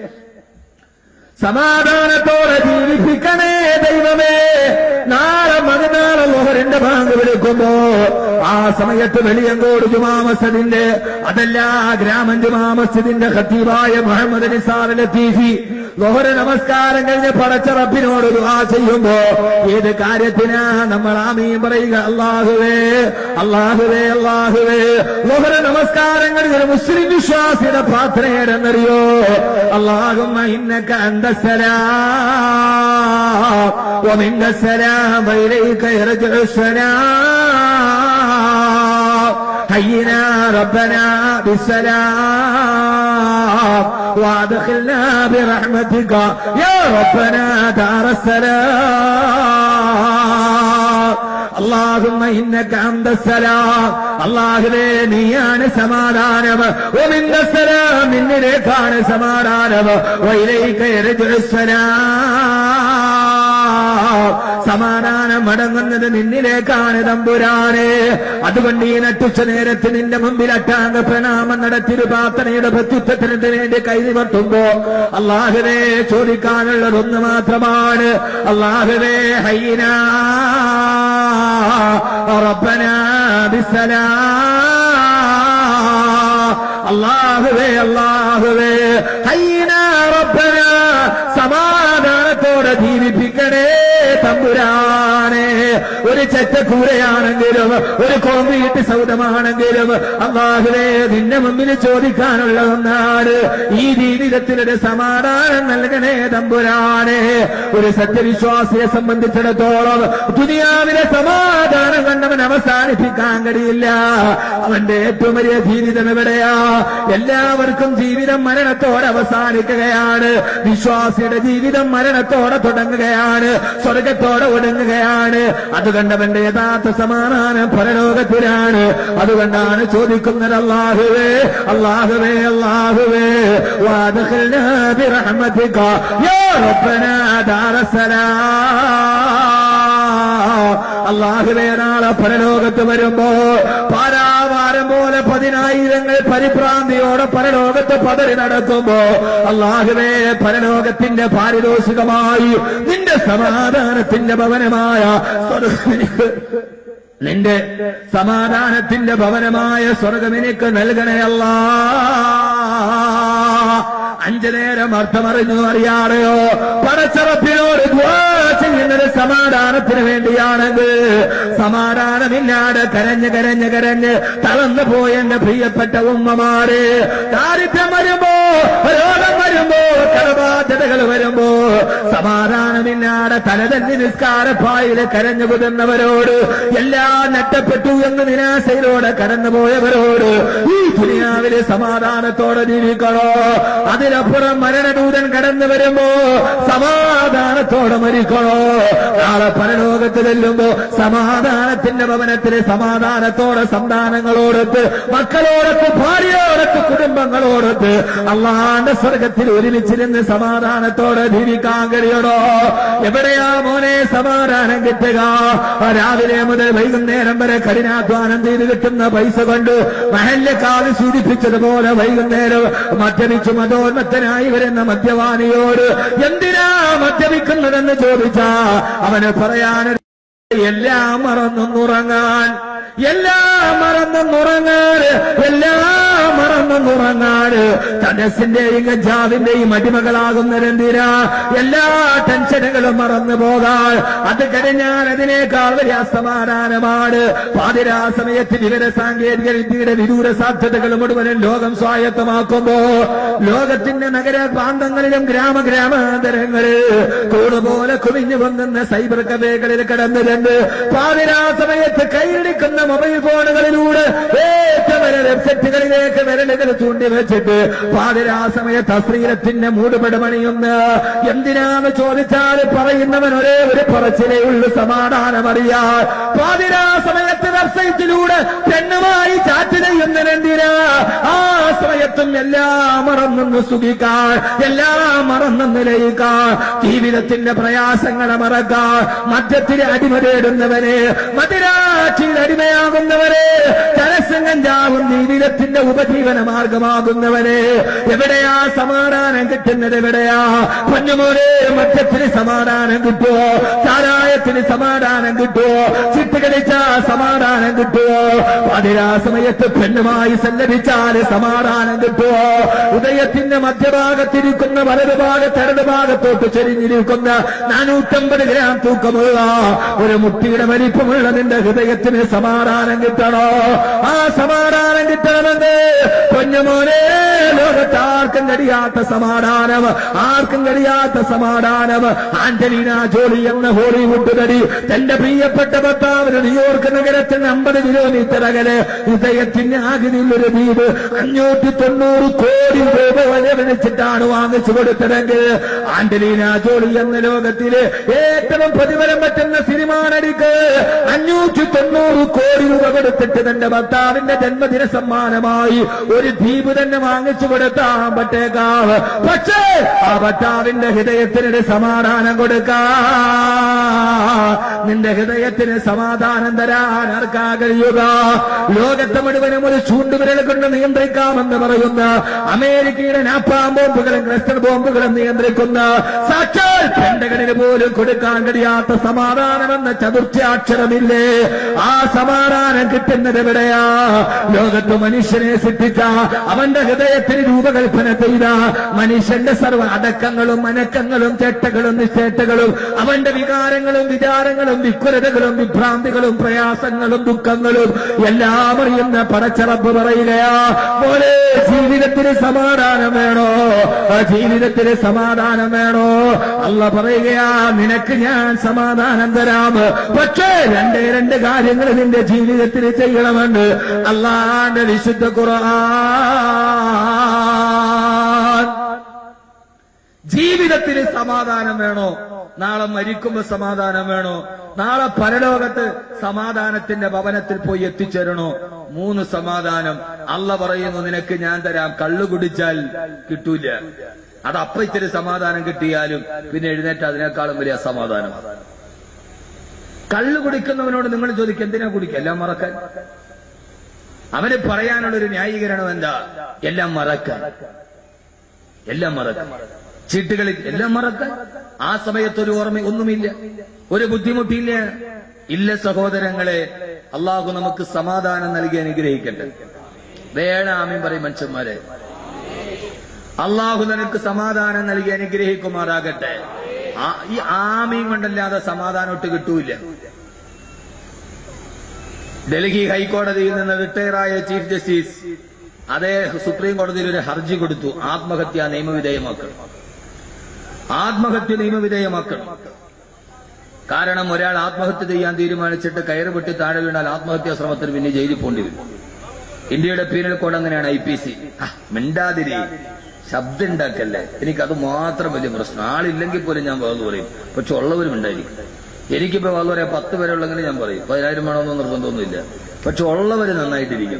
സമാധാനത്തോടെ ജീവിപ്പിക്കണേ ദൈവമേ നാളെ മകനാളെ ലോഹരന്റെ ബാങ്ക് വിളിക്കുമ്പോ ആ സമയത്ത് വെളിയങ്കോട് ജുമാമസദിന്റെ അതല്ല ഗ്രാമം ജുമാമസ്ജിദിന്റെ ഖത്തീബായ മുഹമ്മദ് നിസാർ ലത്തീഫി ലോഹര നമസ്കാരം കഴിഞ്ഞ് പടച്ച റബ്ബിനോട് ദുആ ചെയ്യുമ്പോ ഏത് കാര്യത്തിനാ നമ്മൾ ആമീൻ പറയുക അള്ളാഹുവേ അള്ളാഹുവേ അള്ളാഹുവേ ലോഹര നമസ്കാരം കഴിഞ്ഞ ഒരു മുസ്ലിം വിശ്വാസിയുടെ പ്രാർത്ഥനയേരെന്നറിയോ അള്ളാഹുമ്മ ഇന്നക അന്ത السلام ومنك السلام وإليك يرجع السلام حينا ربنا بالسلام وادخلنا برحمتك يا ربنا دار السلام അള്ളാഹുമ്മ ഇന്നക അന്തസ്സലാം അള്ളാഹുവേ നീയാണ് സമാധാനം ഒമിന്തസ്സലാം നിന്നിലേക്കാണ് സമാധാനം വൈലൈക സമാധാനം മടങ്ങുന്നത് നിന്നിലേക്കാണ് തമ്പുരാനെ അതുകൊണ്ട് ഈ നട്ടുച്ച നേരത്ത് നിന്റെ മുമ്പിൽ അട്ടാങ്ക പ്രണാമം നടത്തിയൊരു പ്രാർത്ഥനയുടെ പ്രത്യുത്വത്തിന് വേണ്ടി കൈനിവർത്തുമ്പോ അള്ളാഹുവേ ചോദിക്കാനുള്ളത് ഒന്ന് മാത്രമാണ് അള്ളാഹുവേ ഹൈന റബ്ബന ബിസ്സലാം അള്ളാഹുവേ അള്ളാഹുവേ ഹൈന റബ്ബന സമാധാനത്തോടെ ജീവിപ്പിക്കണേ തമ്പുരാനെ ഒരു ചെറ്റക്കൂരയാണെങ്കിലും ഒരു കോൺക്രീറ്റ് സൗദമാണെങ്കിലും അള്ളാഹുവേ നിന്റെ മുമ്പിൽ ചോദിക്കാനുള്ള ഒന്നാണ് ഈ ജീവിതത്തിലൊരു സമാധാനം നൽകണേ തമ്പുരാനെ ഒരു സത്യവിശ്വാസിയെ സംബന്ധിച്ചിടത്തോളം ദുനിയാവിലെ സമാധാനം കണ്ടവൻ അവസാനിപ്പിക്കാൻ കഴിയില്ല അവന്റെ ഏറ്റവും വലിയ ജീവിതം എവിടെയാ എല്ലാവർക്കും ജീവിതം മരണത്തോടെ അവസാനിക്കുകയാണ് വിശ്വാസിയുടെ ജീവിതം മരണത്തോടെ തുടങ്ങുകയാണ് സ്വർഗത്തോടെ ഒടുങ്ങുകയാണ് അത് കണ്ടവന്റെ യഥാർത്ഥ സമാധാനം പരലോകത്തിലാണ് അതുകൊണ്ടാണ് ചോദിക്കുന്നത് അള്ളാഹുവേ അള്ളാഹുവേ അള്ളാഹുവേ വാദഖൽനാ ബിറഹ്മതിക യാ റബ്ബനാ ദാറസലാം അള്ളാഹുവേ നാളെ പരലോകത്ത് വരുമ്പോ പാരാവാരം പോലെ പതിനായിരങ്ങൾ പരിഭ്രാന്തിയോടെ പരലോകത്ത് പതറി നടക്കുമ്പോ അള്ളാഹുവേ പരലോകത്തിന്റെ പാരിതോഷികമായി നിന്റെ സമാധാനത്തിന്റെ ഭവനമായ സ്വർഗ്ഗത്തിലേക്ക് നിന്റെ സമാധാനത്തിന്റെ ഭവനമായ സ്വർഗം എനിക്ക് നൽകണയല്ല അഞ്ചു നേരം അർത്ഥമറിഞ്ഞു അറിയാറയോ പടച്ചറപ്പിനോട് ദ്വാ ചെയ്യുന്നത് സമാധാനത്തിന് വേണ്ടിയാണെങ്കിൽ സമാധാനമില്ലാതെ കരഞ്ഞ് കരഞ്ഞ് കരഞ്ഞ് തളർന്നു പോയ എന്റെ പ്രിയപ്പെട്ട ഉമ്മമാര് ദാരിദ്ര്യം വരുമ്പോ രോഗം വരുമ്പോ കടബാധ്യതകൾ വരുമ്പോ സമാധാനമില്ലാതെ തലതല്ലി നിസ്കാരപ്പായില് കരഞ്ഞു കുതിർന്നവരോട് എല്ലാം നഷ്ടപ്പെട്ടു എന്ന് നിരാശയിലൂടെ കടന്നുപോയവരോട് ഈ ദുനിയാവിലെ സമാധാനത്തോടെ ജീവിക്കണോ അതിനപ്പുറം മരണദൂതൻ കടന്നു വരുമ്പോ സമാധാനത്തോടെ മരിക്കണോ നാളെ പരലോകത്ത് ചെല്ലുമ്പോ സമാധാനത്തിന്റെ ഭവനത്തിലെ സമാധാനത്തോടെ സന്താനങ്ങളോടൊത്ത് മക്കളോടൊത്ത് ഭാര്യയോടൊത്ത് കുടുംബങ്ങളോടൊത്ത് അള്ളാന്റെ സ്വർഗത്തിൽ ഒരുമിച്ചിരുന്ന് സമാധാനത്തോടെ ജീവിക്കാൻ കഴിയണോ എവിടെയാ മോനെ സമാധാനം കിട്ടുക രാവിലെ മുതൽ വൈകുന്നേരം വരെ കഠിനാധ്വാനം ചെയ്ത് കിട്ടുന്ന പൈസ കൊണ്ട് മഹല്ലക്കാവ് സൂചിപ്പിച്ചതുപോലെ വൈകുന്നേരം മദ്യപിച്ചു മതോന്മത്തനായി വരുന്ന മദ്യപാനിയോട് എന്തിനാ മദ്യപിക്കുന്നതെന്ന് ചോദിച്ചാ അവന് പറയാൻ എല്ലാം മറന്നൊന്നുറങ്ങാൻ എല്ലാം മറന്നൊന്നുറങ്ങാൻ എല്ലാം മറന്നൊന്നുറങ്ങാൻ തനസിന്റെയും ഗജാവിന്റെയും അടിമകളാകുന്നതെന്തിനാ എല്ലാ ടെൻഷനുകളും മറന്നു പോകാൻ അത് കഴിഞ്ഞാൽ അതിനേക്കാൾ വലിയ സമാധാനമാണ് പാതിരാ സമയത്ത് വിവര സാങ്കേതിക വിദ്യയുടെ വിദൂര സാധ്യതകൾ മുഴുവനും ലോകം സ്വായത്തമാക്കുമ്പോ ലോകത്തിന്റെ നഗര പ്രാന്തങ്ങളിലും ഗ്രാമഗ്രാമാന്തരങ്ങളിൽ കൂടുപോലെ കുവിഞ്ഞു പൊങ്ങുന്ന സൈബർ കഫേകളിൽ കടന്നു ചെന്ന് പാതിരാ സമയത്ത് കൈയടിക്കുന്ന മൊബൈൽ ഫോണുകളിലൂടെ ഏറ്റവും വലിയ വെബ്സൈറ്റുകളിലേക്ക് വിരലുകൾ ചൂണ്ടി വെച്ചിട്ട് പാതിരാ സമയത്ത് അശ്രീലത്തിന്റെ മൂടുപടമണിയുന്ന എന്തിനാന്ന് ചോദിച്ചാൽ പറയുന്നവൻ ഒരേ ഒരു പറച്ചിലേ ഉള്ളു സമാധാനമറിയാൻ പാതിരാ സമയത്ത് വെബ്സൈറ്റിലൂടെ പെണ്ണുമായി ചാറ്റ് ചെയ്യുന്നതിനെന്തിനാ ആ സമയത്തും എല്ലാം മറന്നൊന്ന് സുഖിക്കാൻ എല്ലാം മറന്നൊന്ന് ലയിക്കാൻ ജീവിതത്തിന്റെ പ്രയാസങ്ങളെ മറക്കാൻ മദ്യത്തിന് അടിമ തേടുന്നവരെ മതിരാക്ഷിയിൽ അടിമയാകുന്നവരെ കലസംഗഞ്ചാവും ജീവിതത്തിന്റെ ഉപജീവന മാർഗമാകുന്നവരെ എവിടെയാ സമാധാനം കിട്ടുന്നത് എവിടെയാ പൊന്നുമോനെ മദ്യത്തിന് സമാധാനം കിട്ടുമോ ചാരായത്തിന് സമാധാനം കിട്ടുമോ ചിട്ടുകളിച്ച സമാധാനം കിട്ടുമോ പതിരാ സമയത്ത് പെണ്ണുമായി സല്ലപിച്ചാൽ സമാധാനം കിട്ടുമോ ഉദയത്തിന്റെ മധ്യഭാഗത്തിരിക്കുന്ന വലതു ഭാഗത്ത് ഇടതു ഭാഗത്തോട്ട് ചെരിഞ്ഞിരിക്കുന്ന നാനൂറ്റമ്പത് ഗ്രാം തൂക്കമുള്ള ഒരു മുട്ടിയുടെ വലിപ്പമുള്ള നിന്റെ ഹൃദയത്തിന് സമാധാനം കിട്ടണോ ആ സമാധാനം കിട്ടണമെന്ന് പൊന്നുമോനെ ലോകത്താർക്കും കഴിയും കഴിയാത്ത സമാധാനം ആർക്കും കഴിയാത്ത സമാധാനം ആന്റലീന ജോളി എന്ന ഹോളിവുഡ് നടി തന്റെ പ്രിയപ്പെട്ട ഭർത്താവിന് ന്യൂയോർക്ക് നഗരത്തിന് അമ്പത് കിലോമീറ്റർ അകലെ ഹൃദയത്തിന് ആകൃതിയിൽ ഒരു ദ്വീപ് അഞ്ഞൂറ്റി തൊണ്ണൂറ് കോടി രൂപ വലവണിച്ചിട്ടാണ് വാങ്ങിച്ചു കൊടുത്തതെങ്കിൽ ആന്റലീന ജോളി എന്ന ലോകത്തിലെ ഏറ്റവും പ്രതിഫലം പറ്റുന്ന സിനിമാ നടിക്ക് അഞ്ഞൂറ്റി തൊണ്ണൂറ് കോടി രൂപ കൊടുത്തിട്ട് തന്റെ ഭർത്താവിന്റെ ജന്മദിന സമ്മാനമായി ഒരു ദ്വീപ് തന്നെ വാങ്ങിച്ചു കൊടുത്താൻ പറ്റേക്കാം പക്ഷേ ആ ഭർത്താവിന്റെ ഹൃദയത്തിനൊരു സമാധാനം കൊടുക്കാ നിന്റെ ഹൃദയത്തിന് സമാധാനം തരാൻ ആർക്കാ കഴിയുക ലോകത്തെ മുഴുവനും ഒരു ചൂണ്ടുവിരൽ കൊണ്ട് നിയന്ത്രിക്കാമെന്ന് പറയുന്ന അമേരിക്കയുടെ നാപ്പാം ബോംബുകളും ക്ലസ്റ്റർ ബോംബുകളും നിയന്ത്രിക്കുന്ന സാക്ഷാൽ പെണ്ടകണിന് പോലും കൊടുക്കാൻ കഴിയാത്ത സമാധാനമെന്ന ചതുർത്ഥാക്ഷരമില്ലേ ആ സമാധാനം കിട്ടുന്നത് എവിടെയാ ലോകത്ത് മനുഷ്യനെ സൃഷ്ടിച്ച അവന്റെ ഹൃദയത്തിന് രൂപകൽപ്പന ചെയ്ത മനുഷ്യന്റെ സർവ്വ അടക്കങ്ങളും മനക്കങ്ങളും ചേട്ടകളും നിശ്ചേട്ടകളും അവന്റെ വികാരങ്ങളും വിചാരങ്ങളും വിക്കുലതകളും വിഭ്രാന്തികളും പ്രയാസങ്ങളും ദുഃഖങ്ങളും എല്ലാം അറിയുന്ന പടച്ചറപ്പ് പറയില്ലയാ പോലെ ജീവിതത്തിന് സമാധാനം വേണോ ആ ജീവിതത്തിന് സമാധാനം വേണോ അല്ല പറയുകയാ നിനക്ക് ഞാൻ സമാധാനം തരാം പക്ഷേ രണ്ടേ രണ്ട് കാര്യങ്ങൾ നിന്റെ ജീവിതത്തിൽ ചെയ്യണമെന്ന് അള്ളാന്റെ വിശുദ്ധ ഖുർആൻ ജീവിതത്തിന് സമാധാനം വേണോ നാളെ മരിക്കുമ്പോ സമാധാനം വേണോ നാളെ പരലോകത്ത് സമാധാനത്തിന്റെ ഭവനത്തിൽ പോയി എത്തിച്ചേരണോ മൂന്ന് സമാധാനം അല്ല പറയുന്നു നിനക്ക് ഞാൻ തരാം കള്ളു കുടിച്ചാൽ കിട്ടൂല അത് അപ്പൊ ഇത്തിരി സമാധാനം കിട്ടിയാലും പിന്നെ എഴുന്നേറ്റ് അതിനേക്കാളും വലിയ സമാധാനം കള്ളു കുടിക്കുന്നവനോട് നിങ്ങൾ ചോദിക്കും എന്തിനാ കുടിക്കുക എല്ലാം മറക്കാൻ അവന് പറയാനുള്ള ഒരു ന്യായീകരണം എന്താ എല്ലാം മറക്കാൻ എല്ലാം മറക്കാൻ ചീട്ടുകളിൽ എല്ലാം മറക്കാൻ ആ സമയത്ത് ഒരു ഓർമ്മ ഒന്നുമില്ല ഒരു ബുദ്ധിമുട്ടില്ല ഇല്ല സഹോദരങ്ങളെ അള്ളാഹു നമുക്ക് സമാധാനം നൽകി അനുഗ്രഹിക്കട്ടെ വേണ ആമീൻ പറയും മനുഷ്യന്മാരെ അള്ളാഹു നിനക്ക് സമാധാനം നൽകി അനുഗ്രഹിക്കുമാറാകട്ടെ ആ- ഈ ആമീൻ കൊണ്ടല്ലാതെ സമാധാനം ഒട്ട് കിട്ടൂല ഡൽഹി ഹൈക്കോടതിയിൽ നിന്ന് റിട്ടയറായ ചീഫ് ജസ്റ്റിസ് അതേ സുപ്രീം കോടതിയിൽ ഒരു ഹർജി കൊടുത്തു ആത്മഹത്യ നിയമവിധേയമാക്കണം ആത്മഹത്യ നിയമവിധേയമാക്കണം കാരണം ഒരാൾ ആത്മഹത്യ ചെയ്യാൻ തീരുമാനിച്ചിട്ട് കയറ് വെട്ടി താഴെ വീണാൽ ആത്മഹത്യാ ശ്രമത്തിന് പിന്നെ ജയിലിൽ പോണ്ടി വരും ഇന്ത്യയുടെ പീനൽ കോഡ് അങ്ങനെയാണ് ഐ പി സി മിണ്ടാതിരി ശബ്ദം ഉണ്ടാക്കല്ലേ എനിക്കത് മാത്രം വലിയ പ്രശ്നം ആളില്ലെങ്കിൽ പോലും ഞാൻ വേറെ പറയും പക്ഷെ ഉള്ളവരും ഉണ്ടായിരിക്കും എനിക്കിപ്പോ വേറെ പറയാം പത്ത് പേരെ ഉള്ളെങ്കിൽ ഞാൻ പറയും പതിനായിരം വേണമെന്ന് നിർബന്ധമൊന്നുമില്ല പക്ഷെ ഉള്ളവര് നന്നായിട്ടിരിക്കും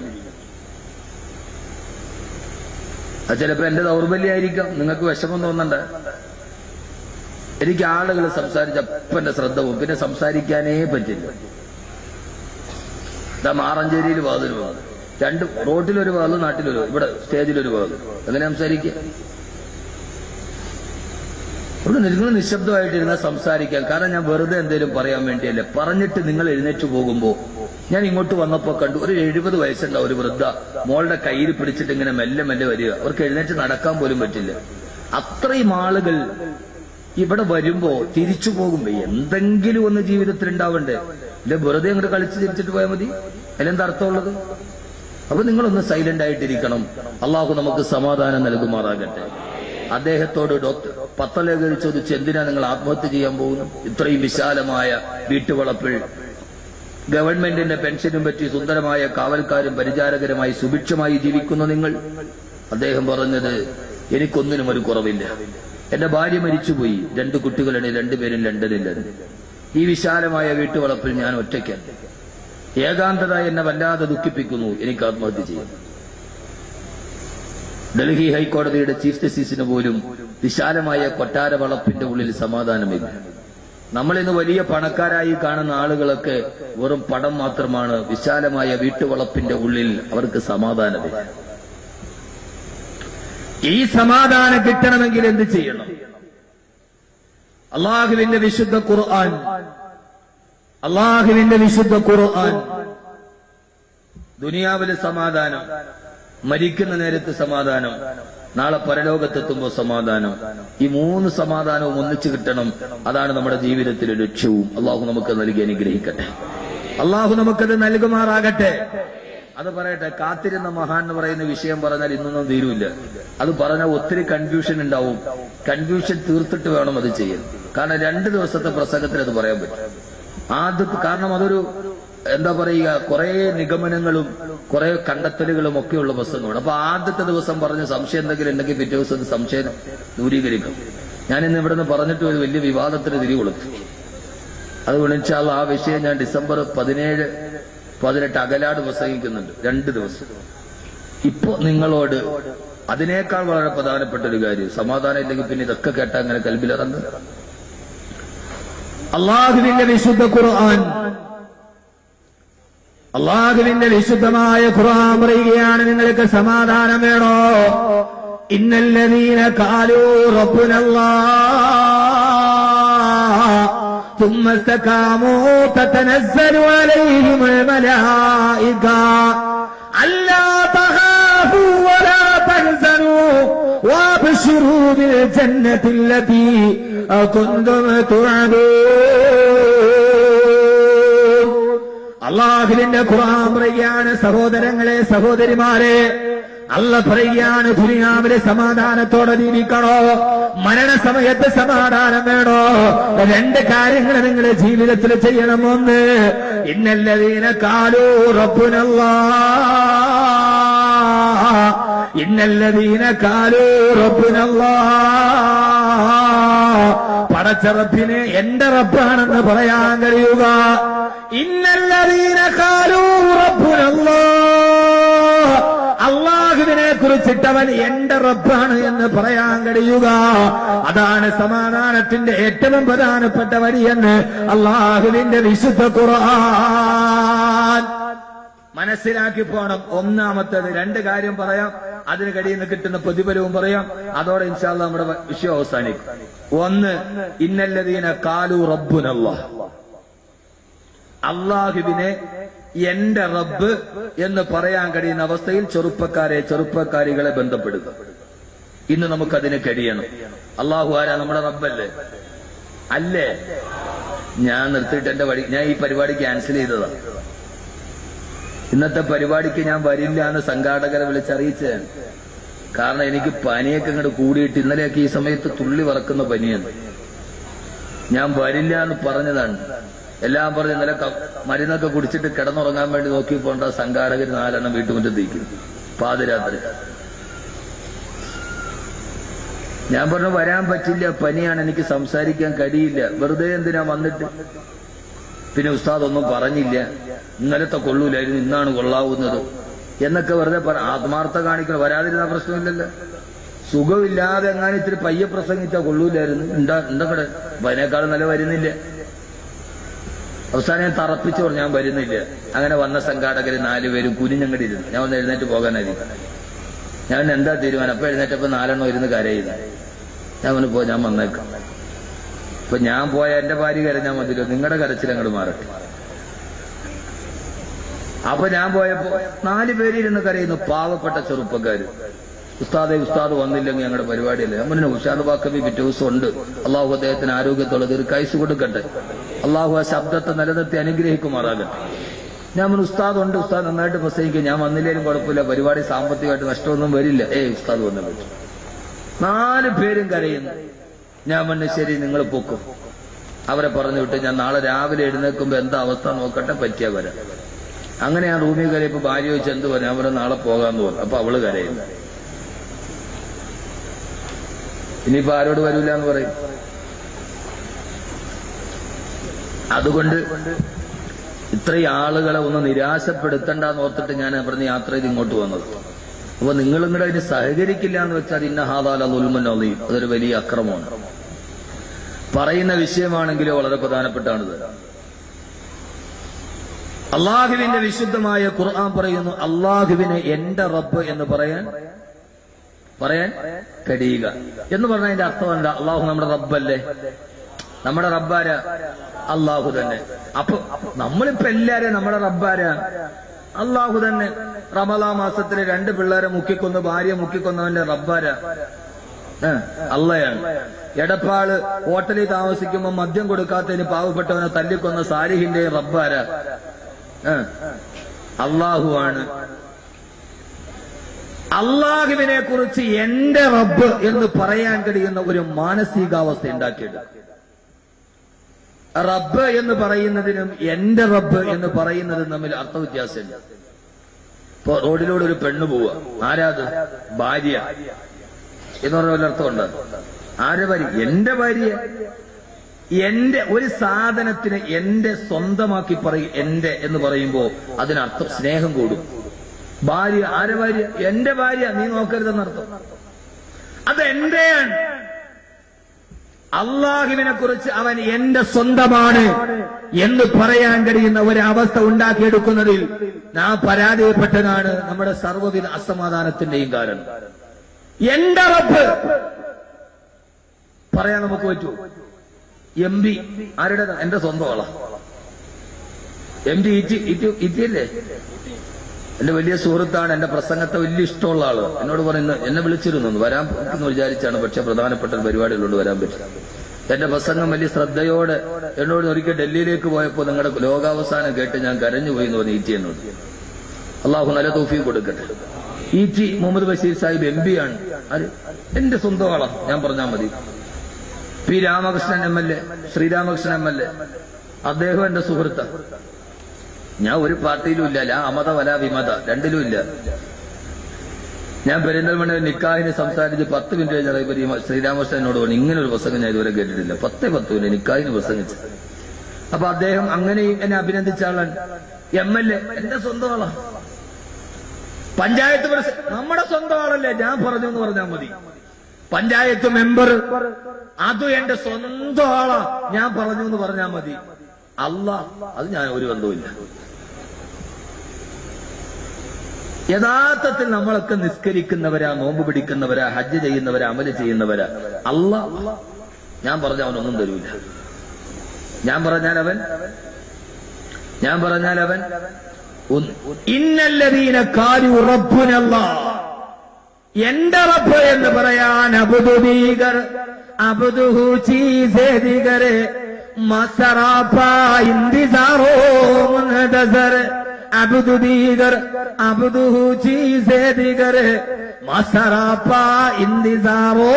അത് ചിലപ്പോ എന്റെ ദൗർബല്യമായിരിക്കാം നിങ്ങൾക്ക് വിഷമം തോന്നണ്ട എനിക്ക് ആളുകൾ സംസാരിച്ച അപ്പൊ എന്റെ ശ്രദ്ധ പോകും പിന്നെ സംസാരിക്കാനേ പറ്റില്ല ഇതാ മാറഞ്ചേരിയിൽ വാതിൽ വാത് രണ്ട് റോട്ടിലൊരു വാത് നാട്ടിലൊരു ഇവിടെ സ്റ്റേജിലൊരു വാത് എങ്ങനെ സംസാരിക്കുക ഇവിടെ നിങ്ങൾ നിശബ്ദമായിട്ടിരുന്ന സംസാരിക്കാൻ കാരണം ഞാൻ വെറുതെ എന്തെങ്കിലും പറയാൻ വേണ്ടിയല്ല പറഞ്ഞിട്ട് നിങ്ങൾ എഴുന്നേറ്റ് പോകുമ്പോ ഞാൻ ഇങ്ങോട്ട് വന്നപ്പോ കണ്ടു ഒരു എഴുപത് വയസ്സുണ്ടാവും ഒരു വൃദ്ധ മോളുടെ കയ്യിൽ പിടിച്ചിട്ട് ഇങ്ങനെ മെല്ലെ മെല്ലെ വരിക അവർക്ക് എഴുന്നേറ്റ് നടക്കാൻ പോലും പറ്റില്ല അത്രയും ആളുകൾ ഇവിടെ വരുമ്പോ തിരിച്ചു പോകുമ്പോ എന്തെങ്കിലും ഒന്ന് ജീവിതത്തിൽ ഉണ്ടാവണ്ടേ ഇല്ല വെറുതെ അങ്ങോട്ട് കളിച്ച് തിരിച്ചിട്ട് പോയാൽ മതി അതിലെന്താ അർത്ഥമുള്ളത് അപ്പൊ നിങ്ങളൊന്ന് സൈലന്റ് ആയിട്ടിരിക്കണം അള്ളാഹു നമുക്ക് സമാധാനം നൽകുമാറാകട്ടെ അദ്ദേഹത്തോട് ഡോക്ടർ പത്തലേഖ ചോദിച്ചു എന്തിനാ നിങ്ങൾ ആത്മഹത്യ ചെയ്യാൻ പോകുന്നു ഇത്രയും വിശാലമായ വീട്ടുവളപ്പിൽ ഗവൺമെന്റിന്റെ പെൻഷനും പറ്റി സുന്ദരമായ കാവൽക്കാരും പരിചാരകരുമായി സുഭിക്ഷമായി ജീവിക്കുന്ന നിങ്ങൾ അദ്ദേഹം പറഞ്ഞത് എനിക്കൊന്നിനും ഒരു കുറവില്ല എന്റെ ഭാര്യ മരിച്ചുപോയി രണ്ട് കുട്ടികളുടെ രണ്ടുപേരും ലണ്ടനിലാണ് ഈ വിശാലമായ വീട്ടുവളപ്പിൽ ഞാൻ ഒറ്റയ്ക്കാണ് ഏകാന്തത എന്നെ വല്ലാതെ ദുഃഖിപ്പിക്കുന്നു എനിക്ക് ആത്മഹത്യ ചെയ്യാം ഡൽഹി ഹൈക്കോടതിയുടെ ചീഫ് ജസ്റ്റിസിന് പോലും വിശാലമായ കൊട്ടാര വളപ്പിന്റെ ഉള്ളിൽ സമാധാനമില്ല നമ്മളിന്ന് വലിയ പണക്കാരായി കാണുന്ന ആളുകളൊക്കെ വെറും പടം മാത്രമാണ് വിശാലമായ വീട്ടുവളപ്പിന്റെ ഉള്ളിൽ അവർക്ക് സമാധാനമില്ല ഈ സമാധാനം കിട്ടണമെങ്കിൽ എന്ത് ചെയ്യണം അള്ളാഹുവിന്റെ വിശുദ്ധ ഖുർആൻ അള്ളാഹുവിന്റെ വിശുദ്ധ ഖുർആൻ ദുനിയാവിലെ സമാധാനം മരിക്കുന്ന നേരത്ത് സമാധാനം നാളെ പരലോകത്തെത്തുമ്പോൾ സമാധാനം ഈ മൂന്ന് സമാധാനവും ഒന്നിച്ചു കിട്ടണം അതാണ് നമ്മുടെ ജീവിതത്തിലെ ലക്ഷ്യവും അള്ളാഹു നമുക്ക് നൽകി അനുഗ്രഹിക്കട്ടെ അള്ളാഹു നമുക്കത് നൽകുമാറാകട്ടെ അത് പറയട്ടെ കാത്തിരുന്ന മഹാൻ എന്ന് പറയുന്ന വിഷയം പറഞ്ഞാൽ ഇന്നൊന്നും തീരൂല്ല അത് പറഞ്ഞാൽ ഒത്തിരി കൺഫ്യൂഷൻ ഉണ്ടാവും കൺഫ്യൂഷൻ തീർത്തിട്ട് വേണം അത് ചെയ്യാൻ കാരണം രണ്ട് ദിവസത്തെ പ്രസംഗത്തിൽ അത് പറയാൻ പറ്റും ആദ്യത്തെ കാരണം അതൊരു എന്താ പറയുക കുറെ നിഗമനങ്ങളും കുറെ കണ്ടെത്തലുകളും ഒക്കെയുള്ള പ്രസംഗമാണ് അപ്പൊ ആദ്യത്തെ ദിവസം പറഞ്ഞ സംശയം എന്തെങ്കിലും ഉണ്ടെങ്കിൽ പിറ്റേ ദിവസം അത് സംശയം ദൂരീകരിക്കും ഞാൻ ഇന്ന് ഇവിടുന്ന് പറഞ്ഞിട്ട് ഒരു വലിയ വിവാദത്തിന് തിരി കൊടുത്തു അത് വിളിച്ചാൽ ആ വിഷയം ഞാൻ ഡിസംബർ പതിനേഴ് പതിനെട്ട് അകലാട് പ്രസംഗിക്കുന്നുണ്ട് രണ്ട് ദിവസം ഇപ്പോ നിങ്ങളോട് അതിനേക്കാൾ വളരെ പ്രധാനപ്പെട്ട ഒരു കാര്യം സമാധാനം ഇല്ലെങ്കിൽ പിന്നെ ഇതൊക്കെ കേട്ടാ അങ്ങനെ കൽബിലിറങ്ങും അള്ളാഹുവിന്റെ വിശുദ്ധ ഖുർആൻ അള്ളാഹുവിന്റെ വിശുദ്ധമായ ഖുർആൻ പറയുകയാണ് നിങ്ങൾക്ക് സമാധാനം വേണോ ഇന്നല്ലതീന കാലൂ റബ്ബുനല്ലാ ثم استقاموا تتنزل عليهم الملائكة ألا تخافوا ولا تحزنوا وابشروا بالجنة التي كنتم توعدون അള്ളാഹുവിന്റെ ഖുർആൻ പറയുകയാണ് സഹോദരങ്ങളെ സഹോദരിമാരെ അല്ല പറയുകയാണ് ദുനിയാവിലെ സമാധാനത്തോടെ ജീവിക്കണോ മരണസമയത്ത് സമാധാനം വേണോ രണ്ട് കാര്യങ്ങൾ നിങ്ങളുടെ ജീവിതത്തിൽ ചെയ്യണം ഒന്ന് ഇന്നല്ലതീന കാലൂ റബ്ബുനല്ലാ ഇന്നല്ലതീന കാലൂ റബ്ബുനല്ലാ പടച്ചറപ്പിന് എന്റെ റബ്ബാണെന്ന് പറയാൻ കഴിയുക ഇന്നല്ലതീന കാലൂ റബ്ബുനല്ലാ അള്ളാഹുവിനെ കുറിച്ചിട്ടവൻ എന്റെ റബ്ബാണ് എന്ന് പറയാൻ കഴിയുക അതാണ് സമാധാനത്തിന്റെ ഏറ്റവും പ്രധാനപ്പെട്ട വരിയെന്ന് അള്ളാഹുവിന്റെ വിശുദ്ധ ഖുർആൻ മനസ്സിലാക്കി പോണം ഒന്നാമത്തേത് രണ്ട് കാര്യം പറയാം അതിന് കടിയിൽ നിന്ന് കിട്ടുന്ന പ്രതിഫലവും പറയാം അതോടെ ഇൻഷാല്ല നമ്മുടെ വിഷയം അവസാനിക്കും ഒന്ന് ഇന്നല്ലതീന കാലു റബ്ബുനല്ലാ അള്ളാഹുവിനെ എന്റെ റബ്ബ് എന്ന് പറയാൻ കഴിയുന്ന അവസ്ഥയിൽ ചെറുപ്പക്കാരെ ചെറുപ്പക്കാരികളെ ബന്ധപ്പെടുക ഇന്ന് നമുക്കതിന് കഴിയണം അള്ളാഹു ആരാ നമ്മുടെ റബ്ബല്ലേ അല്ലേ ഞാൻ നിർത്തിയിട്ട് എന്റെ വഴി ഞാൻ ഈ പരിപാടി ക്യാൻസൽ ചെയ്തതാ ഇന്നത്തെ പരിപാടിക്ക് ഞാൻ വരില്ല എന്ന് സംഘാടകരെ വിളിച്ചറിയിച്ചതാണ് കാരണം എനിക്ക് പനിയൊക്കെ ഇങ്ങോട്ട് കൂടിയിട്ട് ഇന്നലെയൊക്കെ ഈ സമയത്ത് തുള്ളി വറക്കുന്ന പനിയാണ് ഞാൻ വരില്ല എന്ന് പറഞ്ഞതാണ് എല്ലാം പറഞ്ഞ് ഇന്നലെ ക- മരുന്നൊക്കെ കുടിച്ചിട്ട് കിടന്നുറങ്ങാൻ വേണ്ടി നോക്കി പോണ്ട സംഘാടകർ നാലെണ്ണം വീട്ടുമുറ്റത്ത് ഇരിക്കുന്നു പാതിരാത്രി ഞാൻ പറഞ്ഞു വരാൻ പറ്റില്ല പനിയാണ് എനിക്ക് സംസാരിക്കാൻ കഴിയില്ല വെറുതെ എന്തിനാ വന്നിട്ട് പിന്നെ ഉസ്താദ് ഒന്നും പറഞ്ഞില്ല ഇന്നലത്തെ കൊള്ളൂലായിരുന്നു ഇന്നാണ് കൊള്ളാവുന്നത് എന്നൊക്കെ വെറുതെ പറ ആത്മാർത്ഥ കാണിക്കണം വരാതിരുന്ന പ്രശ്നമില്ലല്ലോ സുഖമില്ലാതെ എങ്ങാനും ഇത്തിരി പയ്യെ പ്രസംഗിച്ചാ കൊള്ളൂലായിരുന്നു ഉണ്ടാ എന്തൊക്കെ അപ്പൊ അതിനേക്കാളും നല്ല വരുന്നില്ല അവസാനം ഞാൻ തറപ്പിച്ചു പറഞ്ഞു ഞാൻ വരുന്നില്ല അങ്ങനെ വന്ന സംഘാടകര് നാലുപേരും കുനിഞ്ഞങ്ങടിരുന്നു ഞാൻ ഒന്ന് എഴുന്നേറ്റ് പോകാനായിരിക്കും ഞാൻ പിന്നെ എന്താ തീരുമാനം അപ്പൊ എഴുന്നേറ്റപ്പോ നാലെണ്ണം ഇരുന്ന് കരയുന്നു ഞാൻ പറഞ്ഞു പോ ഞാൻ വന്നേക്കാം ഇപ്പൊ ഞാൻ പോയ എന്റെ ഭാര്യ കരഞ്ഞാൽ മതിയല്ലോ നിങ്ങളുടെ കരച്ചിൽ അങ്ങോട്ട് മാറട്ടെ അപ്പൊ ഞാൻ പോയപ്പോ നാല് പേരിരുന്ന് കരയുന്നു പാവപ്പെട്ട ചെറുപ്പക്കാര് ഉസ്താദെ ഉസ്താദ് വന്നില്ലെങ്കിൽ ഞങ്ങളുടെ പരിപാടിയല്ലേ ഞാൻ പറഞ്ഞു ഉഷാദ് ബാക്കബി പിറ്റേ ദിവസം ഉണ്ട് അള്ളാഹു അദ്ദേഹത്തിന് ആരോഗ്യത്തോടെ ദീർഘായുസ് കൊടുക്കട്ടെ അള്ളാഹു ആ ശബ്ദത്തെ നിലനിർത്തി അനുഗ്രഹിക്കുമാറാകട്ടെ ഞാൻ പറഞ്ഞു ഉസ്താദ് ഉണ്ട് ഉസ്താദ് നന്നായിട്ട് പ്രസംഗിക്കും ഞാൻ വന്നില്ലേലും കുഴപ്പമില്ല പരിപാടി സാമ്പത്തികമായിട്ട് നഷ്ടമൊന്നും വരില്ല ഏയ് ഉസ്താദ് വന്നു പറ്റും നാല് പേരും കരയുന്നു ഞാൻ പറഞ്ഞു ശരി നിങ്ങൾ പൊക്കും അവരെ പറഞ്ഞു വിട്ട് ഞാൻ നാളെ രാവിലെ എഴുന്നേൽക്കുമ്പോ എന്താ അവസ്ഥ നോക്കട്ടെ പറ്റിയാ വരാം അങ്ങനെ ഞാൻ റൂമിൽ കയറിയപ്പോ ഭാര്യ ചോദിച്ചു എന്ത് പറഞ്ഞു അവരെ നാളെ പോകാന്ന് പറഞ്ഞു അപ്പൊ അവള് കരയുന്നു ഇനിയിപ്പോ ആരോട് വരൂല എന്ന് പറയും അതുകൊണ്ട് ഇത്രയും ആളുകളെ ഒന്ന് നിരാശപ്പെടുത്തണ്ടെന്ന് ഓർത്തിട്ട് ഞാൻ അവിടുന്ന് യാത്ര ചെയ്ത് ഇങ്ങോട്ട് വന്നത് അപ്പൊ നിങ്ങളും കൂടെ അതിന് സഹകരിക്കില്ല എന്ന് വെച്ചാൽ ഇന്ന ഹാദാല ഉൽമുന്നീ അതൊരു വലിയ അക്രമമാണ് പറയുന്ന വിഷയമാണെങ്കിലും വളരെ പ്രധാനപ്പെട്ടാണിത് അള്ളാഹുവിന്റെ വിശുദ്ധമായ ഖുർആൻ പറയുന്നു അള്ളാഹുവിനെ എന്റെ റബ്ബ് എന്ന് പറയാൻ പറയാൻ കഴിയുക എന്ന് പറഞ്ഞ അതിന്റെ അർത്ഥം എന്താ അള്ളാഹു നമ്മുടെ റബ്ബല്ലേ നമ്മുടെ റബ്ബാര അള്ളാഹു തന്നെ അപ്പൊ നമ്മളിപ്പോ എല്ലാരും നമ്മുടെ റബ്ബാര അള്ളാഹു തന്നെ റമലാ മാസത്തില് രണ്ട് പിള്ളേരെ മുക്കിക്കൊന്ന് ഭാര്യ മുക്കിക്കൊന്നവന്റെ റബ്ബാര ഏ, അള്ളയാണ് എടപ്പാള് ഹോട്ടലിൽ താമസിക്കുമ്പോ മദ്യം കൊടുക്കാത്തതിന് പാവപ്പെട്ടവനെ തല്ലിക്കൊന്ന സാലിഹിന്റെ റബ്ബാര ഏ. അള്ളാഹുവാണ് അള്ളാഹുവിനെ കുറിച്ച് എന്റെ റബ്ബ് എന്ന് പറയാൻ കഴിയുന്ന ഒരു മാനസികാവസ്ഥ ഉണ്ടാക്കിയെടുക്കും റബ്ബ് എന്ന് പറയുന്നതിനും എന്റെ റബ്ബ് എന്ന് പറയുന്നതും തമ്മിൽ അർത്ഥവ്യത്യാസമില്ല ഇപ്പൊ റോഡിലൂടെ ഒരു പെണ്ണ് പോവുക ആരാത് ഭാര്യ എന്ന് പറഞ്ഞ വല്ല അർത്ഥമുണ്ട് ആരെ ഭാര്യ എന്റെ ഭാര്യ എന്റെ ഒരു സാധനത്തിന് എന്റെ സ്വന്തമാക്കി പറയും എന്റെ എന്ന് പറയുമ്പോ അതിനർത്ഥം സ്നേഹം കൂടും ഭാര്യ ആരെ ഭാര്യ എന്റെ ഭാര്യ നീ നോക്കരുതെന്നർത്ഥം അത് എന്റെയാണ് അള്ളാഹുവിനെ കുറിച്ച് അവൻ എന്റെ സ്വന്തമാണ് എന്ന് പറയാൻ കഴിയുന്ന ഒരവസ്ഥ ഉണ്ടാക്കിയെടുക്കുന്നതിൽ നാം പരാജയപ്പെട്ടതാണ് നമ്മുടെ സർവ്വവിധ അസമാധാനത്തിന്റെയും കാരണം എന്റെ റബ്ബ് പറയാൻ നമുക്ക് പറ്റൂ എം പി ആരുടെ എന്റെ സ്വന്തം ആളാ എം പി ഇറ്റി ഇറ്റി ഇറ്റിയല്ലേ എന്റെ വലിയ സുഹൃത്താണ് എന്റെ പ്രസംഗത്തെ വലിയ ഇഷ്ടമുള്ള ആള് എന്നോട് പറയുന്ന എന്നെ വിളിച്ചിരുന്നു വരാൻ എന്ന് വിചാരിച്ചാണ് പക്ഷെ പ്രധാനപ്പെട്ട ഒരു പരിപാടികളോട് വരാൻ പറ്റും എന്റെ പ്രസംഗം വലിയ ശ്രദ്ധയോടെ എന്നോട് ഒരിക്കൽ ഡൽഹിയിലേക്ക് പോയപ്പോൾ നിങ്ങളുടെ ലോകാവസാനം കേട്ട് ഞാൻ കരഞ്ഞു പോയി എന്ന് പറഞ്ഞു ഈറ്റി എന്നോട് അള്ളാഹു നല്ല തോഫി കൊടുക്കട്ടെ E T Muhammad Basheer Sahib M P ആണ് ആര് എന്റെ സ്വന്തം ആളാ ഞാൻ പറഞ്ഞാൽ മതി P Ramakrishnan M L A Sreeramakrishnan M L A അദ്ദേഹം എന്റെ സുഹൃത്താണ് ഞാൻ ഒരു പാർട്ടിയിലും ഇല്ല ലാ അമത വല വിമത രണ്ടിലും ഇല്ല ഞാൻ പെരിന്തൽമണ്ണ നിക്കാഹിന് സംസാരിച്ച് പത്ത് മിനിറ്റ് കഴിഞ്ഞാൽ ഇവർ ഈ ശ്രീരാമകൃഷ്ണൻ എന്നോട് പറഞ്ഞു ഇങ്ങനെ ഒരു പ്രസംഗം ഞാൻ ഇതുവരെ കേട്ടിട്ടില്ല പത്തേ പത്ത് മിനിറ്റ് നിക്കാഹിന് പ്രസംഗിച്ചു അപ്പൊ അദ്ദേഹം അങ്ങനെയും എന്നെ അഭിനന്ദിച്ച ആളാണ് എം എൽ എ എന്റെ സ്വന്തം ആളാ പഞ്ചായത്ത് പ്രസിഡന്റ് നമ്മുടെ സ്വന്തം ആളല്ലേ ഞാൻ പറഞ്ഞു എന്ന് പറഞ്ഞാൽ മതി പഞ്ചായത്ത് മെമ്പർ അതും എന്റെ സ്വന്തം ആളാ ഞാൻ പറഞ്ഞു എന്ന് പറഞ്ഞാൽ മതി അല്ല അത് ഞാൻ ഒരു ബന്ധവുമില്ല യഥാർത്ഥത്തിൽ നമ്മളൊക്കെ നിസ്കരിക്കുന്നവരാ നോമ്പ് പിടിക്കുന്നവരാ ഹജ്ജ് ചെയ്യുന്നവരാ അമല് ചെയ്യുന്നവരാ അല്ല ഞാൻ പറഞ്ഞ അവനൊന്നും തരൂല ഞാൻ പറഞ്ഞാൽ അവൻ ഞാൻ പറഞ്ഞാൽ അവൻ ഒന്ന് ഇന്നല്ലതീന കാരി റബ്ബുനല്ല എന്റെ റബ്ബ് എന്ന് പറയാൻ അബുദുദീകർ അബുദുഹു ചീസേദികരെ മസറാപ്പ ഇന്തിസാറോ മുൻതസർ അബുദുദീകർ അബുദുഹു ചീസേദികർ മസറാപ്പ ഇന്തിസാറോ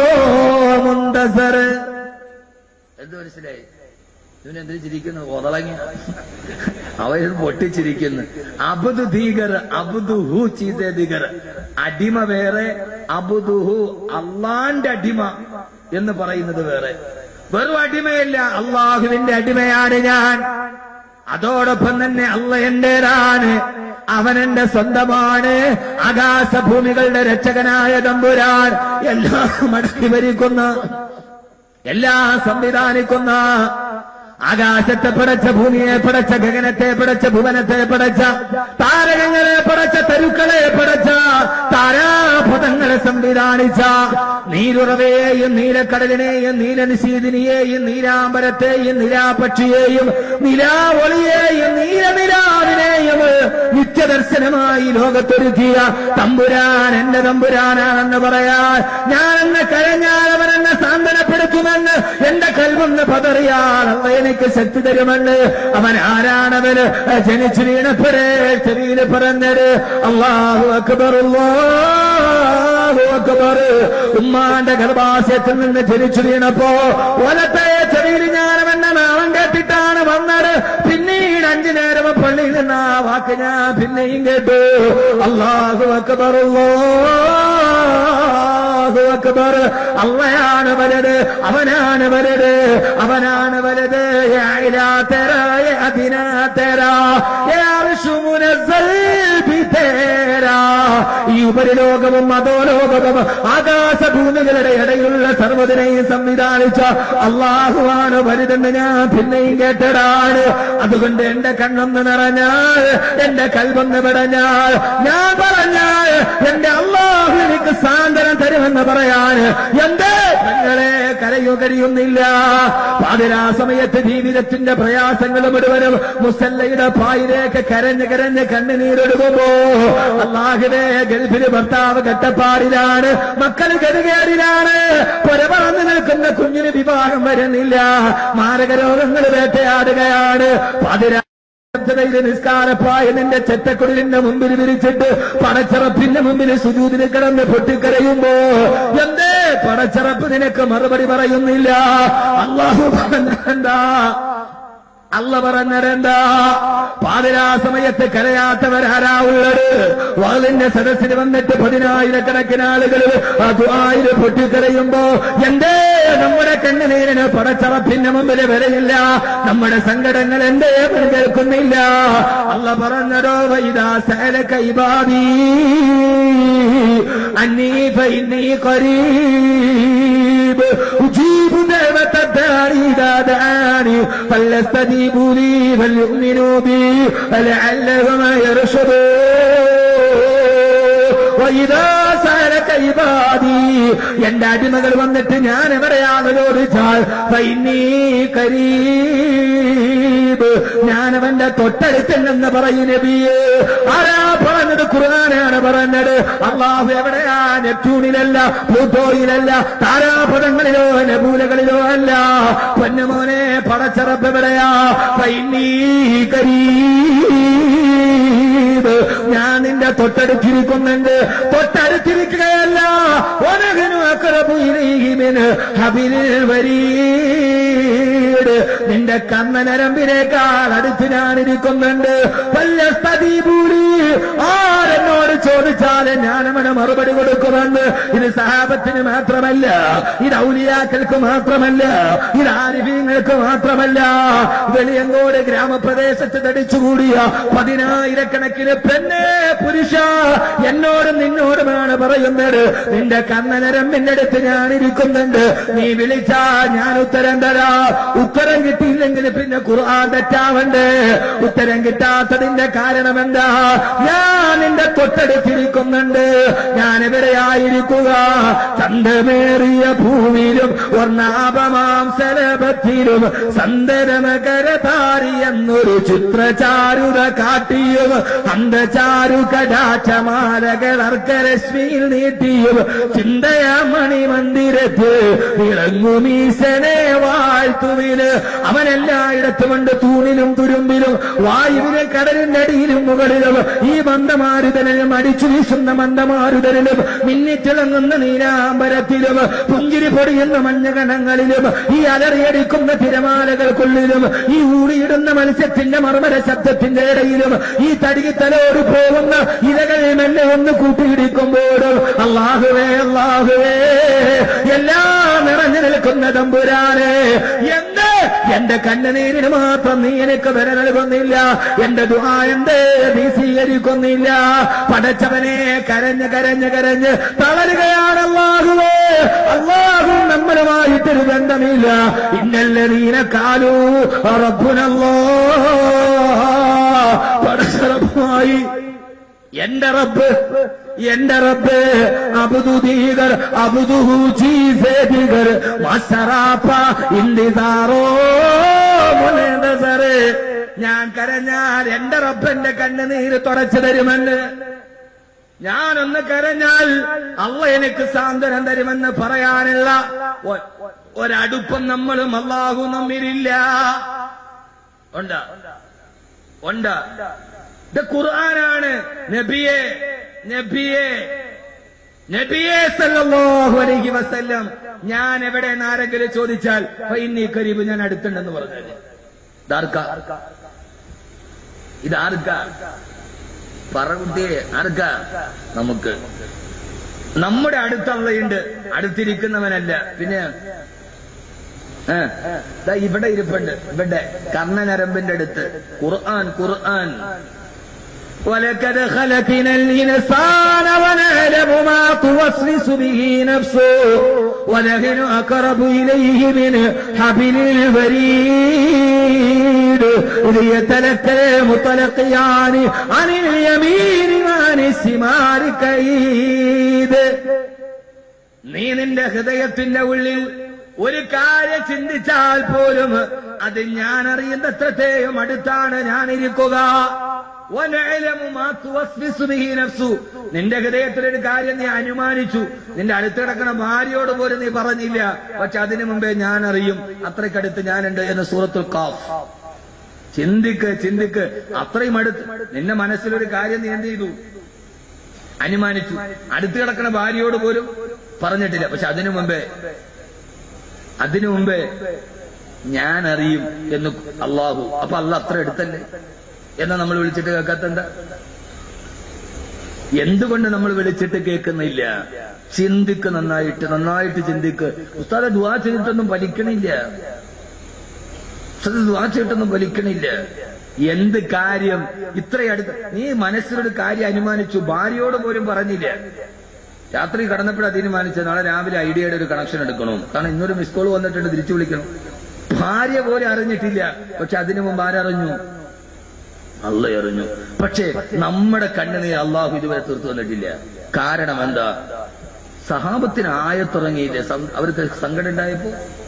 മുൻതസർ എന്ത് മനസ്സിലായി ഇവനെന്തിനു ചിരിക്കുന്നു ഒതളങ്ങി അവൻ പൊട്ടിച്ചിരിക്കുന്നു അബുദു ദീഗർ അബുദുഹു ചീതേ ദിഗർ അടിമ വേറെ അബുദുഹു അള്ളാന്റെ അടിമ എന്ന് പറയുന്നത് വേറെ വെറും അടിമയല്ല അള്ളാഹുവിന്റെ അടിമയാണ് ഞാൻ അതോടൊപ്പം തന്നെ അള്ള എന്റേതാണ് അവൻ എന്റെ സ്വന്തമാണ് ആകാശഭൂമികളുടെ രക്ഷകനായ തമ്പുരാൻ എല്ലാം മടക്കി ഭരിക്കുന്ന എല്ലാം സംവിധാനിക്കുന്ന ആകാശത്തെ പടച്ച ഭൂമിയെ പടച്ച ഗഗനത്തെ പടച്ച ഭുവനത്തെ പടച്ച താരകങ്ങളെ പടച്ച തരുക്കളെ പടച്ച താരാപഥങ്ങളെ സംവിധാനിച്ച നീരുറവയെയും നീലക്കടലിനെയും നീലനിശീതിനിയെയും നീലാംബരത്തെയും നിലാപക്ഷിയെയും നിലാവൊളിയെയും നീലനിലാവിനെയും നിത്യദർശനമായി ലോകത്തൊരുക്കിയ തമ്പുരാൻ എന്റെ തമ്പുരാനാണെന്ന് പറയാൻ ഞാൻ എന്നെ കരഞ്ഞാൽ അവൻ എന്നെ സാന്ത്വനപ്പെടുത്തുമെന്ന് എന്റെ കൽവൊന്ന് പതറിയാൽ അവ എനിക്ക് ശക്തി തരുമെന്ന് അവൻ ആരാണവന് ജനിച്ചു വീണപ്പോഴേ ചെവിയിൽ പറഞ്ഞത് അള്ളാഹു അക്ബർ അല്ലാഹു അക്ബർ ഉമ്മാന്റെ ഗർഭാശയത്തിൽ നിന്ന് ജനിച്ചു വീണപ്പോ ഒലത്തെ ചെവിയിൽ ഞാൻ അവന്റെ നാളം കേട്ടിട്ടാണ് വന്നത് പിന്നീട് അഞ്ചു നേരം പള്ളിയിൽ നിന്ന് ആ വാക്ക് ഞാൻ പിന്നെയും കേട്ടു അള്ളാഹു അക്ബർ അല്ലാഹു അക്ബർ അള്ളയാണ് വലുത് അവനാണ് വലുത് അവനാണ് വലുത് യാ ഇലാ തെരാ യാ അദിനാ തെരാ യാ അർശു മുനസ്സൽ ബിതേരാ ഈ ഉപരിലോകവും അധോലോകവും ആകാശഭൂമികളുടെ ഇടയിലുള്ള സർവ്വതിനെയും സംവിധാനിച്ച അള്ളാഹുവാണ് വലുതെന്ന് ഞാൻ പിന്നെയും കേട്ടതാണ് അതുകൊണ്ട് എന്റെ കണ്ണൊന്ന് നിറഞ്ഞാൽ എന്റെ കൽവൊന്ന് പിടഞ്ഞാൽ ഞാൻ പറഞ്ഞാൽ എന്റെ അള്ളാഹു എനിക്ക് സാന്ത്വനം തരുമെന്ന് പറയാൻ എന്തേ പെങ്ങളെ കരയോ കഴിയുന്നില്ല പാതിരാ സമയത്ത് ജീവിതത്തിന്റെ പ്രയാസങ്ങൾ മുഴുവനും മുസല്ലയുടെ പായിലേക്ക് കരഞ്ഞ് കരഞ്ഞ് കണ്ണുനീരൊഴുകുമ്പോ അള്ളാഹിനെ ഗൾഫിന് ഭർത്താവ് കട്ടപ്പാടിലാണ് മക്കള് ഗതികേടിലാണ് പുരപറന്ന് നിൽക്കുന്ന കുഞ്ഞിന് വിവാഹം വരുന്നില്ല മാരക രോഗങ്ങൾ വേട്ടയാടുകയാണ് പാതിരാ സജ്ജതയിൽ നിസ്കാരപ്പായ നിന്റെ ചെറ്റക്കുടലിന്റെ മുമ്പിൽ വിരിച്ചിട്ട് പടച്ചറപ്പിന്റെ മുമ്പിൽ സുജൂതിന് കിടന്ന് പൊട്ടിക്കരയുമ്പോ എന്തേ പടച്ചറപ്പ് നിനക്ക് മറുപടി പറയുന്നില്ല അള്ളാഹു പറഞ്ഞെന്താ അല്ല പറഞ്ഞതെന്താ പാതിരാ സമയത്ത് കരയാത്തവരാരാ ഉള്ളത് വാളിന്റെ സദസ്സിന് വന്നിട്ട് പതിനായിരക്കണക്കിന് ആളുകൾ അതുആയിര് പൊട്ടിക്കരയുമ്പോ എന്തേ നമ്മുടെ കണ്ണുനീരിന് പടച്ചറപ്പിന്റെ മുമ്പിൽ വരയില്ല നമ്മുടെ സങ്കടങ്ങൾ എന്തേ കേൾക്കുന്നില്ല അല്ല പറഞ്ഞതോ വൈദാ സേല കൈബാബി അന്നീ ഫൈനീ قريب أجيب دعوة الداعي إذا دعاني فليستجيبوا لي فليؤمنوا بي فلعلهم يرشدون وإذا سألك عبادي എന്റെ അടിമകൾ വന്നിട്ട് ഞാൻ എവിടെയാണ് ചോദിച്ചാൽ ഫൈനീ കരീബ് ഞാൻ അവന്റെ തൊട്ടടുത്തില്ലെന്ന് പറയും നബിയെ ആരാ പറഞ്ഞത് ഖുർആനാണ് പറഞ്ഞത് അള്ളാഹു എവിടെയാ നെപ്റ്റ്യൂണിലല്ല പ്ലൂട്ടോയിലല്ല താരാപഥങ്ങളിലോ നബൂലകളിലോ അല്ല പൊന്നുമോനെ പടച്ചറപ്പ് എവിടെയാ ഫൈനീ കരീബ് ഞാൻ നിന്റെ തൊട്ടടുത്തിരിക്കുന്നുണ്ട് തൊട്ടടുത്തിരിക്കുകയല്ല ഒനകനു അക്രബുയിലേഹിമിന് ഹബിലിൽ വരീട് നിന്റെ കന്നനരമ്പിനേക്കാൾ അടുത്ത് ഞാനിരിക്കുന്നുണ്ട് വല്ല സ്തീപൂരി ആരെന്നോട് ചോദിച്ചാൽ ഞാൻ അവന് മറുപടി കൊടുക്കുമെന്ന് ഇത് സഹാബത്തിന് മാത്രമല്ല ഇത് ഔലിയാക്കൾക്ക് മാത്രമല്ല ഇത് ആരിഫീങ്ങൾക്ക് മാത്രമല്ല വെളിയങ്കോട് ഗ്രാമപ്രദേശത്ത് തടിച്ചുകൂടിയ പതിനായിരക്കണക്കിന് പെണ്ണെ പുരുഷ എന്നോടും നിന്നോടുമാണ് പറയുന്നത് നിന്റെ കണ്ണനരമ്പിന്റെ അടുത്ത് ഞാൻ ഇരിക്കുന്നുണ്ട് നീ വിളിച്ചാ ഞാൻ ഉത്തരം തരാ ഉത്തരം കിട്ടിയില്ലെങ്കിൽ പിന്നെ ഖുർആൻ തെറ്റാവണ്ടേ ഉത്തരം കിട്ടാത്തതിന്റെ കാരണം എന്താ ഞാൻ നിന്റെ തൊട്ടടുത്തിരിക്കുന്നുണ്ട് ഞാൻ എവിടെയായിരിക്കുക ചന്തമേറിയ ഭൂമിയിലും വർണ്ണാപമാം ശലഭത്തിലും സന്ദരമകരതാരി എന്നൊരു ചിത്രചാരുത കാട്ടിയും അന്ധചാരു കടാക്ഷമാലകൾ അർക്കരശ്മിയിൽ നീട്ടിയും ചിന്തയാമണി മന്ദിരത്ത് ഇളങ്ങുമീശനെ വാഴ്ത്തുവിന് അവൻ എല്ലായിടത്തുമുണ്ട് തൂണിലും തുരുമ്പിലും വായുവിലും കടലിന്റെ അടിയിലും മുകളിലും ഈ മന്ദമാരുതനിലും അടിച്ചു വീശുന്ന മന്ദമാരുതനിലും മിന്നിത്തിളങ്ങുന്ന നീരാമ്പരത്തിലും പുഞ്ചിരി പൊടിയുന്ന മഞ്ഞകണങ്ങളിലും ഈ അലറിയടിക്കുന്ന തിരമാലകൾക്കുള്ളിലും ഈ ഊളിയിടുന്ന മത്സ്യത്തിന്റെ മർമ്മര ശബ്ദത്തിന്റെ ഇടയിലും ഈ തടികിത്തലോട് പോകുന്ന ഇലകൾ മെല്ലെ ഒന്ന് കൂട്ടിയിടിക്കുമ്പോഴും അള്ളാഹുവേ അള്ളാഹുവേ എല്ലാം നിറഞ്ഞു നിൽക്കുന്ന തമ്പുരാനെ എന്ത് എന്റെ കണ്ണുനീരിന് മാത്രം നീ എനിക്ക് വില നൽകുന്നില്ല എന്റെ ദുആ എന്തേ നീ സ്വീകരിക്കുന്നില്ല പടച്ചവനെ കരഞ്ഞ് കരഞ്ഞ് കരഞ്ഞ് തളരുകയാണ് അള്ളാഹുവേ അള്ളാഹു നമ്മളുമായിട്ടൊരു ബന്ധമില്ല ഇന്നല്ല നീന കാലു റബ്ബുനല്ലോ പടച്ചറപ്പുമായി എന്റെ റബ്ബ് എന്റെ റബ്ബ് അബുദുദീകർ അബുദുഹു ചീസേദികർ മസറാപ്പ ഇന്തിസാറോ മുനേതസറ് ഞാൻ കരഞ്ഞാൽ എന്റെ റബ്ബ് എന്റെ കണ്ണുനീര് തുടച്ചു തരുമെന്ന് ഞാനൊന്ന് കരഞ്ഞാൽ അള്ള എനിക്ക് സാന്ത്വനം തരുമെന്ന് പറയാനുള്ള ഒ- ഒരടുപ്പം നമ്മളും അള്ളാഹു നമ്മിലില്ല ഉണ്ട് ഉണ്ട് ഇത് ഖുർആനാണ് നബിയെ നബിയെ നബിയെ സല്ലല്ലാഹു അലൈഹി വസല്ലം ഞാൻ എവിടെ ആരെങ്കിലും ചോദിച്ചാൽ ഫൈനി കരീബ് ഞാൻ അടുത്തുണ്ടെന്ന് പറഞ്ഞു ഇതാർക്ക ഇതാർക്ക പറകുട്ടിയെ ആർക്ക നമുക്ക് നമ്മുടെ അടുത്തുള്ളയുണ്ട് അടുത്തിരിക്കുന്നവനല്ല പിന്നെ ഏ, ദാ ഇവിടെ ഇരിപ്പുണ്ട് ഇവിടെ കർണനരമ്പിന്റെ അടുത്ത് ഖുർആൻ ഖുർആൻ ولقد خلقنا الإنسان ونعلم ما توسوس به نفسه ونحن أقرب إليه من حبل الوريد إذ يتلقى المتلقيان عن اليمين وعن الشمال كيد നീ നിന്റെ ഹൃദയത്തിന്റെ ഉള്ളിൽ ഒരു കാര്യം ചിന്തിച്ചാൽ പോലും അത് ഞാൻ അറിയുന്നത്രത്തെയും അടുത്താണ് ഞാൻ ഇരിക്കുക വനഅലമു മാ തുവസ്വിസു ബിഹി നഫ്സു. നിന്റെ ഹൃദയത്തിൽ ഒരു കാര്യം നീ അനുമാനിച്ചു നിന്റെ അടുത്ത് കിടക്കുന്ന ഭാര്യയോട് പോലും നീ പറഞ്ഞില്ല പക്ഷെ അതിനു മുമ്പേ ഞാൻ അറിയും അത്രയ്ക്കടുത്ത് ഞാനുണ്ട് എന്ന് സൂറത്തുൽ കാഫ് ചിന്തിക്ക് ചിന്തിക്ക് അത്രയും അടുത്ത് നിന്റെ മനസ്സിലൊരു കാര്യം നീ എന്ത് ചെയ്തു അനുമാനിച്ചു അടുത്ത് കിടക്കുന്ന ഭാര്യയോട് പോലും പറഞ്ഞിട്ടില്ല പക്ഷെ അതിനു മുമ്പേ അതിനു മുമ്പേ ഞാൻ അറിയും എന്ന് അള്ളാഹു അപ്പൊ അല്ല അത്ര അടുത്തല്ലേ എന്നാ നമ്മൾ വിളിച്ചിട്ട് കേൾക്കാത്തെന്താ എന്തുകൊണ്ട് നമ്മൾ വിളിച്ചിട്ട് കേൾക്കുന്നില്ല ചിന്തിക്ക് നന്നായിട്ട് നന്നായിട്ട് ചിന്തിക്ക് ഉസ്താദെ ദുവാ ചെയ്തിട്ടൊന്നും വലിക്കണില്ല ഉസ്താദെ ദുവാ ചെയ്തിട്ടൊന്നും വലിക്കണില്ല എന്ത് കാര്യം ഇത്രയടുത്ത് നീ മനസ്സിലൊരു കാര്യം അനുമാനിച്ചു ഭാര്യയോട് പോലും പറഞ്ഞില്ല രാത്രി കടന്നപ്പോഴാണ് തീരുമാനിച്ചത് നാളെ രാവിലെ ഐഡിയയുടെ ഒരു കണക്ഷൻ എടുക്കണം കാരണം ഇന്നൊരു മിസ് കോൾ വന്നിട്ടുണ്ട് തിരിച്ചു വിളിക്കണം ഭാര്യ പോലും അറിഞ്ഞിട്ടില്ല പക്ഷെ അതിനു മുമ്പ് ആരറിഞ്ഞു അല്ല എറിഞ്ഞു പക്ഷേ നമ്മുടെ കണ്ണുനീർ അള്ളാഹു ഇതുവരെ തീർത്തു വന്നിട്ടില്ല കാരണം എന്താ സഹാബത്തിന് ആയത്തിറങ്ങിയില്ലേ സം- അവർക്ക് സങ്കടം ഉണ്ടായപ്പോ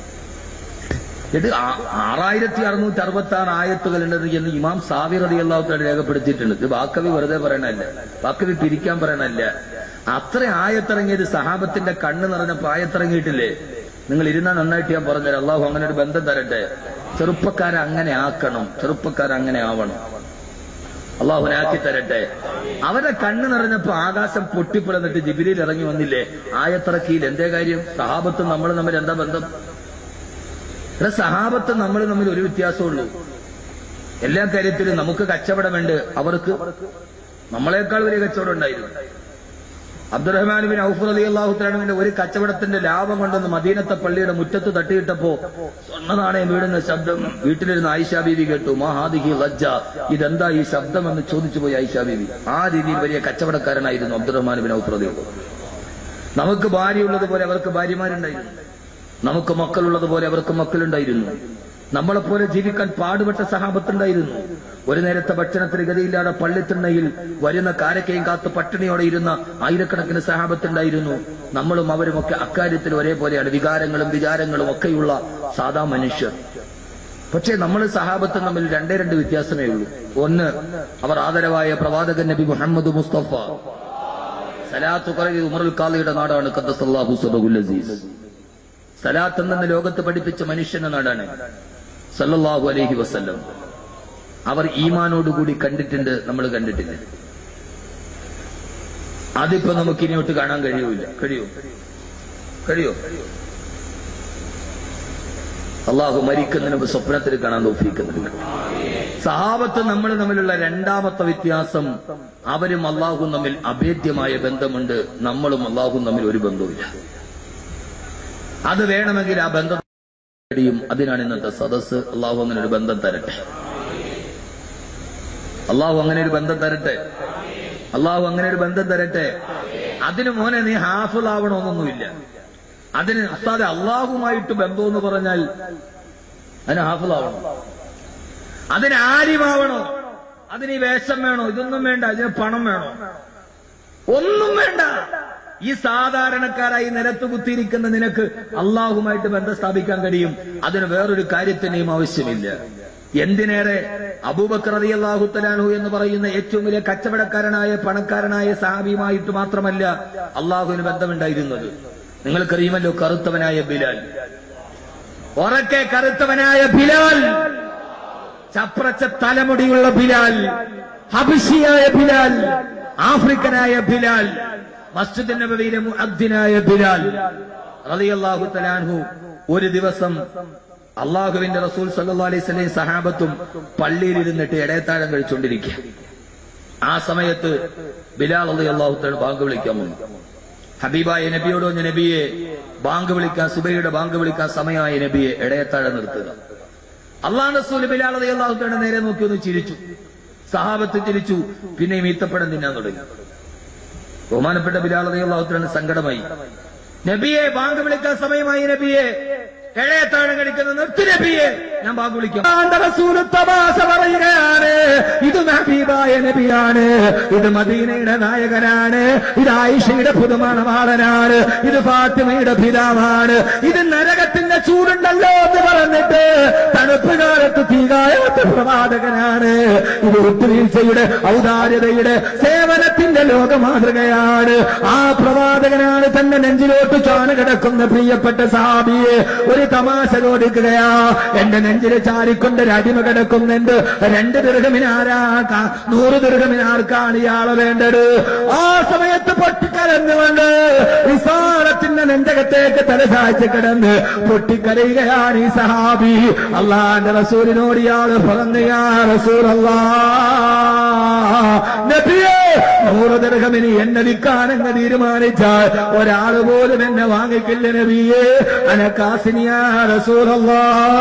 ഇത് ആ- ആറായിരത്തി അറുന്നൂറ്റി അറുപത്തി ആറ് ആയത്തുകൾ ഉണ്ടെന്ന് എന്ന് ഇമാം സാവിർ അലി അള്ളാഹുത്തോട് രേഖപ്പെടുത്തിയിട്ടുണ്ട് ഇത് വാക്കവി വെറുതെ പറയണല്ല വാക്കവി പിരിക്കാൻ പറയണല്ല അത്ര ആയത്തിറങ്ങിയത് സഹാബത്തിന്റെ കണ്ണ് നിറഞ്ഞപ്പോ ആയത്തിറങ്ങിയിട്ടില്ലേ നിങ്ങൾ ഇരുന്നാ നന്നായിട്ട് ഞാൻ പറഞ്ഞുതരാം അള്ളാഹു അങ്ങനെ ഒരു ബന്ധം തരട്ടെ ചെറുപ്പക്കാരെ അങ്ങനെ ആക്കണം ചെറുപ്പക്കാരെ അങ്ങനെ ആവണം അള്ളാഹുനാക്കി തരട്ടെ അവരുടെ കണ്ണ് നിറഞ്ഞപ്പോ ആകാശം പൊട്ടിപ്പിളന്നിട്ട് ജിബിലിയിൽ ഇറങ്ങി വന്നില്ലേ ആയത്തിറക്കിയിൽ എന്തേ കാര്യം സഹാബത്തും നമ്മൾ തമ്മിൽ എന്താ ബന്ധം ഇവിടെ സഹാബത്തും നമ്മൾ തമ്മിൽ ഒരു വ്യത്യാസമുള്ളൂ എല്ലാ കാര്യത്തിലും നമുക്ക് കച്ചവടമുണ്ട് അവർക്ക് നമ്മളെക്കാൾ വലിയ കച്ചവടം ഉണ്ടായിരുന്നു അബ്ദുറഹ്മാൻ ബിൻ ഔഫ് അലി അള്ളാഹുത്തലാനുവിന്റെ ഒരു കച്ചവടത്തിന്റെ ലാഭം കൊണ്ടൊന്ന് മദീനത്തെ പള്ളിയുടെ മുറ്റത്ത് തട്ടിയിട്ടപ്പോ സ്വർണ്ണ നാണയം വീടുന്ന ശബ്ദം വീട്ടിലിരുന്ന് ആയിഷ ബീവി കേട്ടു മഹാദിഹി ലജ്ജ ഇതെന്താ ഈ ശബ്ദം എന്ന് ചോദിച്ചു പോയി ആയിഷ ബീവി ആ രീതിയിൽ വലിയ കച്ചവടക്കാരനായിരുന്നു അബ്ദുറഹ്മാൻ ബിൻ ഔഫ് അലി നമുക്ക് ഭാര്യയുള്ളതുപോലെ അവർക്ക് ഭാര്യമാരുണ്ടായിരുന്നു നമുക്ക് മക്കളുള്ളതുപോലെ അവർക്ക് മക്കളുണ്ടായിരുന്നു നമ്മളെപ്പോലെ ജീവിക്കാൻ പാടുപെട്ട സഹാബത്തുണ്ടായിരുന്നു ഒരു നേരത്തെ ഭക്ഷണത്തിന് ഗതിയില്ലാതെ പള്ളിത്തിണ്ണയിൽ വരുന്ന കാരക്കയും കാത്ത് പട്ടിണിയോടെ ഇരുന്ന ആയിരക്കണക്കിന് സഹാബത്തുണ്ടായിരുന്നു നമ്മളും അവരുമൊക്കെ അക്കാര്യത്തിൽ ഒരേപോലെയാണ് വികാരങ്ങളും വിചാരങ്ങളും ഒക്കെയുള്ള സാധാ മനുഷ്യർ പക്ഷേ നമ്മൾ സഹാബത്തും തമ്മിൽ രണ്ടേ രണ്ട് വ്യത്യാസമേ ഉള്ളൂ ഒന്ന് അവർ ആദരവായ പ്രവാചകൻ നബി മുഹമ്മദ് മുസ്തഫ സലാത്ത് കുറവ് ഉമറുൽ കാളിയുടെ നാടാണ് ഖദ്ദസല്ലാഹു സബഹുൽ അസീസ് സലാത്ത് എന്ന ലോകത്ത് പഠിപ്പിച്ച മനുഷ്യന്റെ നാടാണ് സല്ലല്ലാഹു അലൈഹി വസല്ലം അവർ ഈമാനോടുകൂടി കണ്ടിട്ടുണ്ട് നമ്മൾ കണ്ടിട്ടില്ല അതിപ്പോ നമുക്ക് ഇനിയോട്ട് കാണാൻ കഴിയൂല കഴിയോ കഴിയോ അള്ളാഹു മരിക്കുന്നതിന് മുമ്പ് സ്വപ്നത്തിൽ കാണാൻ തോഫിക്കുന്നുണ്ട് സഹാബത്ത് നമ്മൾ തമ്മിലുള്ള രണ്ടാമത്തെ വ്യത്യാസം അവരും അള്ളാഹും തമ്മിൽ അഭേദ്യമായ ബന്ധമുണ്ട് നമ്മളും അള്ളാഹും തമ്മിൽ ഒരു ബന്ധവുമില്ല അത് വേണമെങ്കിൽ ആ ബന്ധം കഴിയും അതിനാണ് ഇന്നത്തെ സദസ്സ് അള്ളാഹു അങ്ങനെ ഒരു ബന്ധം തരട്ടെ അള്ളാഹു അങ്ങനെ ഒരു ബന്ധം തരട്ടെ അള്ളാഹു അങ്ങനെ ഒരു ബന്ധം തരട്ടെ അതിന് മോനെ നീ ഹാഫിളാവണമെന്നൊന്നുമില്ല അതിന് ഉസ്താദെ അള്ളാഹുമായിട്ട് ബന്ധം എന്ന് പറഞ്ഞാൽ അതിന് ഹാഫിളാവണം അതിന് ആര്യമാവണോ അതിന് ഈ വേഷം വേണോ ഇതൊന്നും വേണ്ട അതിന് പണം വേണോ ഒന്നും വേണ്ട ഈ സാധാരണക്കാരായി നിരത്ത് കുത്തിയിരിക്കുന്ന നിനക്ക് അള്ളാഹുമായിട്ട് ബന്ധം സ്ഥാപിക്കാൻ കഴിയും അതിന് വേറൊരു കാര്യത്തിന്റെയും ആവശ്യമില്ല എന്തിനേറെ അബൂബക്കർ റതി അള്ളാഹുത്തലാഹു എന്ന് പറയുന്ന ഏറ്റവും വലിയ കച്ചവടക്കാരനായ പണക്കാരനായ സഹാബിയുമായിട്ട് മാത്രമല്ല അള്ളാഹുവിന് ബന്ധമുണ്ടായിരുന്നത് നിങ്ങൾക്കറിയുമല്ലോ കറുത്തവനായ ബിലാൽ ഉറക്കെ കറുത്തവനായ ബിലാൽ ചപ്രച്ച തലമുടിയുള്ള ബിലാൽ ഹബിഷിയായ ബിലാൽ ആഫ്രിക്കനായ ബിലാൽ മസ്ജിദ് നബവിയിലെ മുഅദ്ദിനായ ബിലാൽ റളിയല്ലാഹു തലാൻഹു ഒരു ദിവസം അള്ളാഹുവിന്റെ റസൂൽ സല്ലല്ലാഹു അലൈഹി വസല്ലം സഹാബത്തും പള്ളിയിൽ ഇരുന്നിട്ട് ഇടയത്താഴം കഴിച്ചുകൊണ്ടിരിക്കുക ആ സമയത്ത് ബിലാൽ റളിയല്ലാഹു തആല ബാങ്ക് വിളിക്കാൻ വന്നു ഹബീബായ നബിയോട് പറഞ്ഞ നബിയെ ബാങ്ക് വിളിക്കാൻ സുബൈയുടെ ബാങ്ക് വിളിക്കാൻ സമയമായ നബിയെ ഇടയത്താഴം നിർത്തുക അള്ളാഹ് റസൂൽ ബിലാൽ റളിയല്ലാഹു തആല നേരെ നോക്കി ഒന്ന് ചിരിച്ചു സഹാബത്ത് ചിരിച്ചു പിന്നെയും ഈത്തപ്പഴം തിന്നാൻ തുടങ്ങി ബഹുമാനപ്പെട്ട ബിലാൽ റളിയല്ലാഹു തആല സങ്കടമായി നബിയെ ബാങ്ക് വിളിക്കാൻ സമയമായി നബിയെ ഇഴയത്താണ് കഴിക്കുന്ന നിർത്തി നബിയെ ഞാൻ ബാങ്ക് വിളിക്കാം റസൂൽ തമാശ പറയുകയാണ് ഇത് ഹബീബായ നബിയാണ് ഇത് മദീനയുടെ നായകനാണ് ഇത് ആയിഷയുടെ പുതുമണവാളനാണ് ഇത് ഫാത്തിമയുടെ പിതാവാണ് ഇത് നരകത്തിന്റെ ചൂടുണ്ടല്ലോ എന്ന് പറഞ്ഞിട്ട് തണുപ്പ് കാലത്ത് തീകാലത്ത് പ്രവാചകനാണ് ഇത് വിട്ടുവീഴ്ചയുടെ ഔദാര്യതയുടെ സേവനത്തിന്റെ ലോകമാതൃകയാണ് ആ പ്രവാചകനാണ് തന്റെ നെഞ്ചിലോട്ട് ചോന കിടക്കുന്ന പ്രിയപ്പെട്ട സാബിയെ ഒരു തമാശ കൊടുക്കുകയാ എന്റെ നെഞ്ചില് ചാരിക്കൊണ്ട് ഒരു അടിമ കിടക്കുന്നുണ്ട് രണ്ട് ദീർഘമിന് ആരാ കാ- നൂറ് ദീർഘമിന് ആർക്കാണ് ഇയാളെ വേണ്ടത് ആ സമയത്ത് പൊട്ടിക്കലന്നുകൊണ്ട് വിസാലത്തിന്റെ നെഞ്ചകത്തേക്ക് തലസാഴ്ച കിടന്ന് പൊട്ടിക്കരയുകയാണ് ഈ സഹാബി അള്ളാന്റെ റസൂലിനോട് ഇയാള് പറഞ്ഞു യാ റസൂൽ നബിയേ നൂറ് ദീർഘമിന് എന്നെ വിൽക്കാനെന്ന് തീരുമാനിച്ചാൽ ഒരാൾ പോലും എന്നെ വാങ്ങിക്കില്ല നബിയേ അനക്കാസിനിയാ റസൂലല്ലാ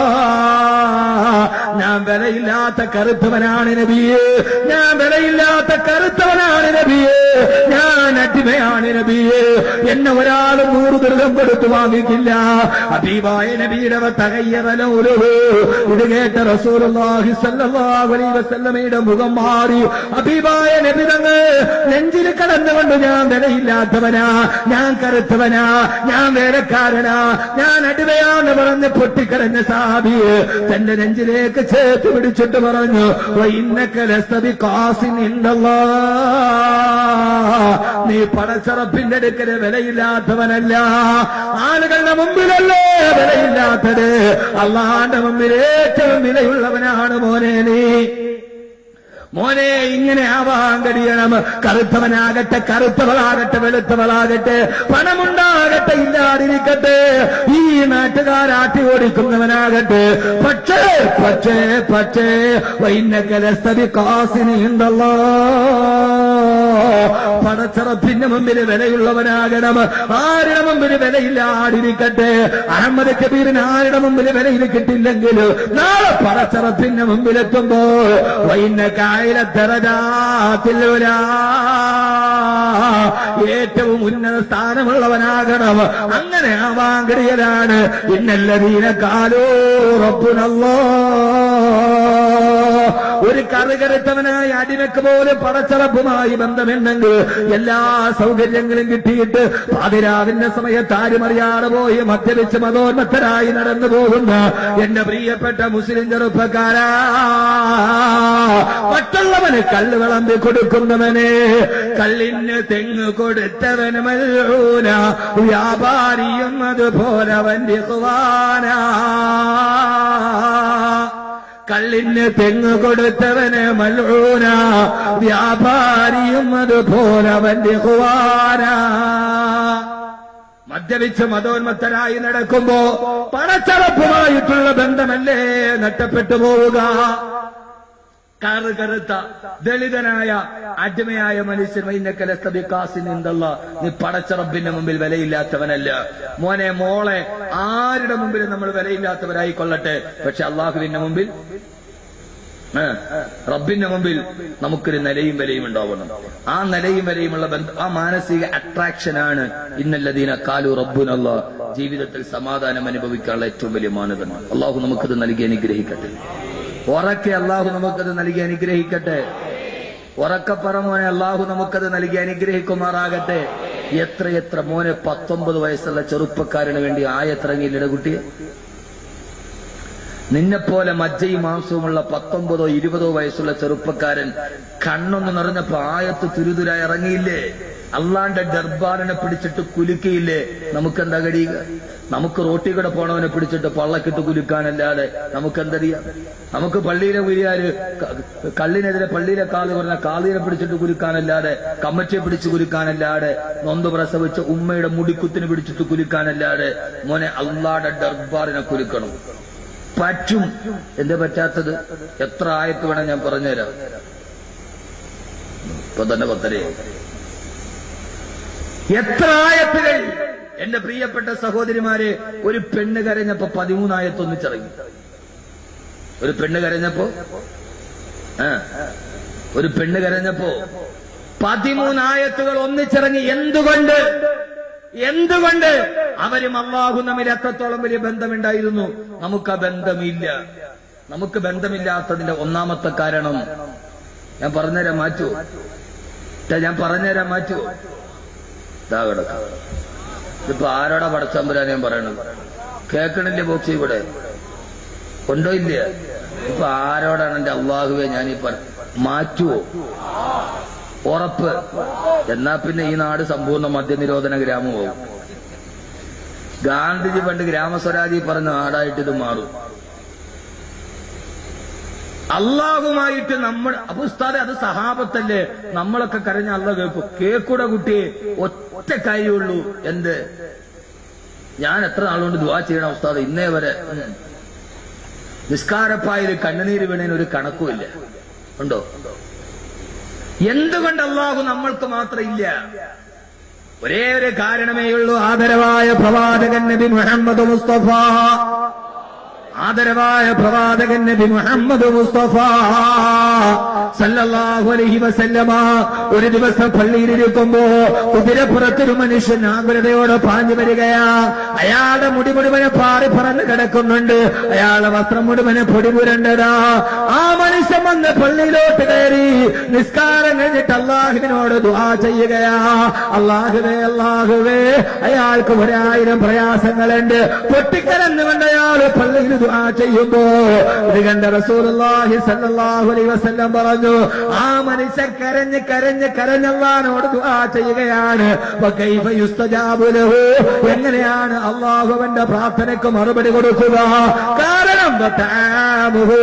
ഞാൻ വിലയില്ലാത്ത കറുത്തവനാണ് നബിയേ ഞാൻ വിലയില്ലാത്ത കറുത്തവനാണ് നബിയേ ഞാൻ അടിമയാണ് നബിയേ എന്നെ ഒരാൾ നൂറ് ദൃഢം കൊടുത്തു വാങ്ങിക്കില്ല അബീബായ നബിയുടെ തകയ്യറലോ ഇത് കേട്ട റസൂലുള്ളാഹി സ്വല്ലല്ലാഹു അലൈഹി വസല്ലമയുടെ മുഖം മാറി അബീബായ നബി തങ്ങൾ നെഞ്ചിൽ കടന്നുകൊണ്ട് ഞാൻ വിലയില്ലാത്തവനാ ഞാൻ കറുത്തവനാ ഞാൻ വേലക്കാരനാ ഞാൻ അടിമയാന്ന് പറഞ്ഞ് പൊട്ടിക്കരഞ്ഞ സാബിയെ തന്റെ നെഞ്ചിലേക്ക് ചേർത്ത് പിടിച്ചിട്ട് പറഞ്ഞു ഇന്നക്കലസ്തവി കാസിനുണ്ടല്ലോ നീ പടച്ചറപ്പിന്റെ അടുക്കല് വിലയില്ലാത്തവനല്ല ആളുകളുടെ മുമ്പിലല്ലേ വിലയില്ലാത്തത് അള്ളാന്റെ മുമ്പിൽ ഏറ്റവും വിലയുള്ളവനാണ് മോനെ നീ മോനെ ഇങ്ങനെ ആവാൻ കഴിയണം കറുത്തവനാകട്ടെ കറുത്തവളാകട്ടെ വെളുത്തവളാകട്ടെ പണമുണ്ടാകട്ടെ ഇല്ലാതിരിക്കട്ടെ ഈ നാട്ടുകാരാട്ടി ഓടിക്കുന്നവനാകട്ടെ പക്ഷേ പക്ഷേ പക്ഷേ വൈന്നക്കലസ്തവി കാസിനുണ്ടല്ലോ പടച്ചറപ്പിന്റെ മുമ്പിൽ വിലയുള്ളവനാകണം ആരുടെ മുമ്പിൽ വിലയില്ലാതിരിക്കട്ടെ അഹമ്മദ് കബീറിന് ആരുടെ മുമ്പിൽ വിലയിൽ കിട്ടില്ലെങ്കിൽ നാളെ പടച്ചറപ്പിന്റെ മുമ്പിലെത്തുമ്പോ വൈന്ന കായലത്തറജാത്തില്ല ഏറ്റവും ഉന്നത സ്ഥാനമുള്ളവനാകണം അങ്ങനെ ആവാൻ കഴിയലാണ് ഇന്നല്ലതീന കാലോ റബ്ബുനല്ലോ ഒരു കറുകരുത്തവനായ അടിമക്ക് പോലും പടച്ചറപ്പുമായി ബന്ധമുണ്ടെങ്കിൽ എല്ലാ സൗകര്യങ്ങളും കിട്ടിയിട്ട് പാതിരാവിന്റെ സമയത്ത് ആരും അറിയാതെ പോയി മദ്യപിച്ച് മതോന്മത്തരായി നടന്നു പോകുന്ന എന്റെ പ്രിയപ്പെട്ട മുസ്ലിം ചെറുപ്പക്കാരാ മറ്റുള്ളവന് കല്ല് വിളമ്പി കൊടുക്കുന്നവന് കല്ലിന് തെങ്ങ് കൊടുത്തവന് മല്ലൂന വ്യാപാരിയും അതുപോലെ അവന്റെ കുവാനാ കള്ളിന് തെങ്ങ് കൊടുത്തവന് മല്ലൂന വ്യാപാരിയും അതുപോലെ അവന്റെ കുവാന മദ്യപിച്ച് മതോന്മത്തരായി നടക്കുമ്പോ പണച്ചറപ്പുമായിട്ടുള്ള ബന്ധമല്ലേ നഷ്ടപ്പെട്ടു പോവുക കറ് കറുത്ത ദളിതനായ അടിമയായ മനുഷ്യൻ വൈനക്കലസ്തബിക്കാസിനുണ്ടല്ല നീ പടച്ചറബിന്റെ മുമ്പിൽ വിലയില്ലാത്തവനല്ല മോനെ മോളെ ആരുടെ മുമ്പിൽ നമ്മൾ വിലയില്ലാത്തവരായി കൊള്ളട്ടെ പക്ഷെ അള്ളാഹുവിന്റെ മുമ്പിൽ ആ, റബ്ബിന്റെ മുമ്പിൽ നമുക്കൊരു നിലയും വിലയും ഉണ്ടാവണം ആ നിലയും വിലയുമുള്ള ബന്ധം ആ മാനസിക അട്രാക്ഷനാണ് ഇന്നല്ലതീന കാലു റബ്ബുനല്ല ജീവിതത്തിൽ സമാധാനം അനുഭവിക്കാനുള്ള ഏറ്റവും വലിയ മാനദണ്ഡം അള്ളാഹു നമുക്കത് നൽകി അനുഗ്രഹിക്കട്ടെ ഉറക്കെ അള്ളാഹു നമുക്കത് നൽകി അനുഗ്രഹിക്കട്ടെ ഉറക്കപ്പറ മോനെ അള്ളാഹു നമുക്കത് നൽകി അനുഗ്രഹിക്കുമാറാകട്ടെ എത്രയെത്ര മോനെ പത്തൊമ്പത് വയസ്സുള്ള ചെറുപ്പക്കാരന് വേണ്ടി ആയത്തിറങ്ങിയില്ലട കുട്ടിയെ നിന്നെപ്പോലെ മജ്ജയും മാംസവുമുള്ള പത്തൊമ്പതോ ഇരുപതോ വയസ്സുള്ള ചെറുപ്പക്കാരൻ കണ്ണൊന്ന് നിറഞ്ഞപ്പോ ആയത്ത് തുരുതുരായി ഇറങ്ങിയില്ലേ അള്ളാന്റെ ദർബാറിനെ പിടിച്ചിട്ട് കുലുക്കിയില്ലേ നമുക്കെന്താ കഴിയുക നമുക്ക് റോട്ടി കൂടെ പോണവനെ പിടിച്ചിട്ട് പള്ളക്കിട്ട് കുലുക്കാനല്ലാതെ നമുക്കെന്തറിയാം നമുക്ക് പള്ളിയിലെ കുരിയാല് ക- കള്ളിനെതിരെ പള്ളിയിലെ കാല് പറഞ്ഞ കാലിനെ പിടിച്ചിട്ട് കുലുക്കാനല്ലാതെ കമ്മറ്റിയെ പിടിച്ച് കുലുക്കാനല്ലാതെ നൊന്ത് പ്രസവിച്ച ഉമ്മയുടെ മുടിക്കുത്തിന് പിടിച്ചിട്ട് കുലുക്കാനല്ലാതെ മോനെ അള്ളാടെ ദർബാറിനെ കുലുക്കണം പറ്റും എന്താ പറ്റാത്തത് എത്ര ആയത്ത് വേണം ഞാൻ പറഞ്ഞുതരാം ഇപ്പൊ തന്നെ പത്തരയായി എത്ര ആയത്തുകൾ എന്റെ പ്രിയപ്പെട്ട സഹോദരിമാരെ ഒരു പെണ്ണ് കരഞ്ഞപ്പോ പതിമൂന്നായത്തൊന്നിച്ചിറങ്ങി ഒരു പെണ്ണ് കരഞ്ഞപ്പോ ആ ഒരു പെണ്ണ് കരഞ്ഞപ്പോ പതിമൂന്നായത്തുകൾ ഒന്നിച്ചിറങ്ങി എന്തുകൊണ്ട് എന്തുകൊണ്ട് അവരും അള്ളാഹു തമ്മിൽ എത്രത്തോളം വലിയ ബന്ധമുണ്ടായിരുന്നു നമുക്ക് ആ ബന്ധമില്ല നമുക്ക് ബന്ധമില്ലാത്തതിന്റെ ഒന്നാമത്തെ കാരണം ഞാൻ പറഞ്ഞുതരാൻ മാറ്റൂ ട്ടാ, ഞാൻ പറഞ്ഞുതരാൻ മാറ്റൂ ഇതാ കിടക്ക ഇതിപ്പോ ആരോടാ പടച്ചമ്പരാൻ ഞാൻ പറയണത് കേൾക്കണില്ലേ ബോക്സ് ഇവിടെ ഉണ്ടോ ഇല്ല ഇപ്പൊ ആരോടാണ് എന്റെ അള്ളാഹുവെ ഞാനീ പറ മാറ്റുവോ ഉറപ്പ് എന്നാ പിന്നെ ഈ നാട് സമ്പൂർണ്ണ മദ്യനിരോധന ഗ്രാമമാവും ഗാന്ധിജി പണ്ട് ഗ്രാമസ്വരാജി പറഞ്ഞ നാടായിട്ട് ഇത് മാറും അള്ളാഹുമായിട്ട് നമ്മൾ അപ്പൊ ഉസ്താദെ അത് സഹാബത്തല്ലേ നമ്മളൊക്കെ കരഞ്ഞ അള്ള കേൾക്കും കേക്കൂടെ കുട്ടിയെ ഒറ്റ കാര്യമുള്ളൂ എന്ത് ഞാൻ എത്ര നാളുകൊണ്ട് ദുവാ ചെയ്യണം ഉസ്താദ് ഇന്നേ വരെ ഉം. നിസ്കാരപ്പായിൽ കണ്ണുനീര് വീണതിന് ഒരു കണക്കുമില്ല ഉണ്ടോ എന്തുകൊണ്ട് അള്ളാഹു നമ്മൾക്ക് മാത്രം ഇല്ല ഒരേ ഒരു കാരണമേ ഉള്ളൂ ആദരവായ പ്രവാചകൻ നബി മുഹമ്മദ് മുസ്തഫ ആദരവായ പ്രവാചകൻ നബി മുഹമ്മദ് മുസ്തഫ സല്ലല്ലാഹു അലൈഹി വസല്ലമ ഒരു ദിവസം പള്ളിയിലിരിക്കുമ്പോ കുതിരപ്പുറത്തൊരു മനുഷ്യൻ ആകുലതയോടെ പാഞ്ഞു വരികയാ അയാളുടെ മുടി മുഴുവനെ പാറി പറന്ന് കിടക്കുന്നുണ്ട് അയാളുടെ വസ്ത്രം മുഴുവനെ പൊടി പുരണ്ടതാ ആ മനുഷ്യൻ വന്ന് പള്ളിയിലോട്ട് കയറി നിസ്കാരം കഴിഞ്ഞിട്ട് അള്ളാഹുവിനോട് ദുആ ചെയ്യുകയാ അള്ളാഹുവേ അള്ളാഹുവേ അയാൾക്ക് ഒരായിരം പ്രയാസങ്ങളുണ്ട് പൊട്ടിക്കരന്നുകൊണ്ട് അയാൾ പള്ളിയിൽ ദുആ ചെയ്യുമ്പോ ഇത് കണ്ട റസൂലുള്ളാഹി സല്ലല്ലാഹു അലൈഹി വസല്ലം പറഞ്ഞു ആ മനുഷ്യൻ കരഞ്ഞ് കരഞ്ഞ് കരഞ്ഞല്ലാനോട് ദുആ ചെയ്യുകയാണ് വകൈഫ യുസ്തജാബു ലഹു എങ്ങനെയാണ് അള്ളാഹു അവന്റെ പ്രാർത്ഥനയ്ക്ക് മറുപടി കൊടുക്കുക കാരണം വതആമുഹു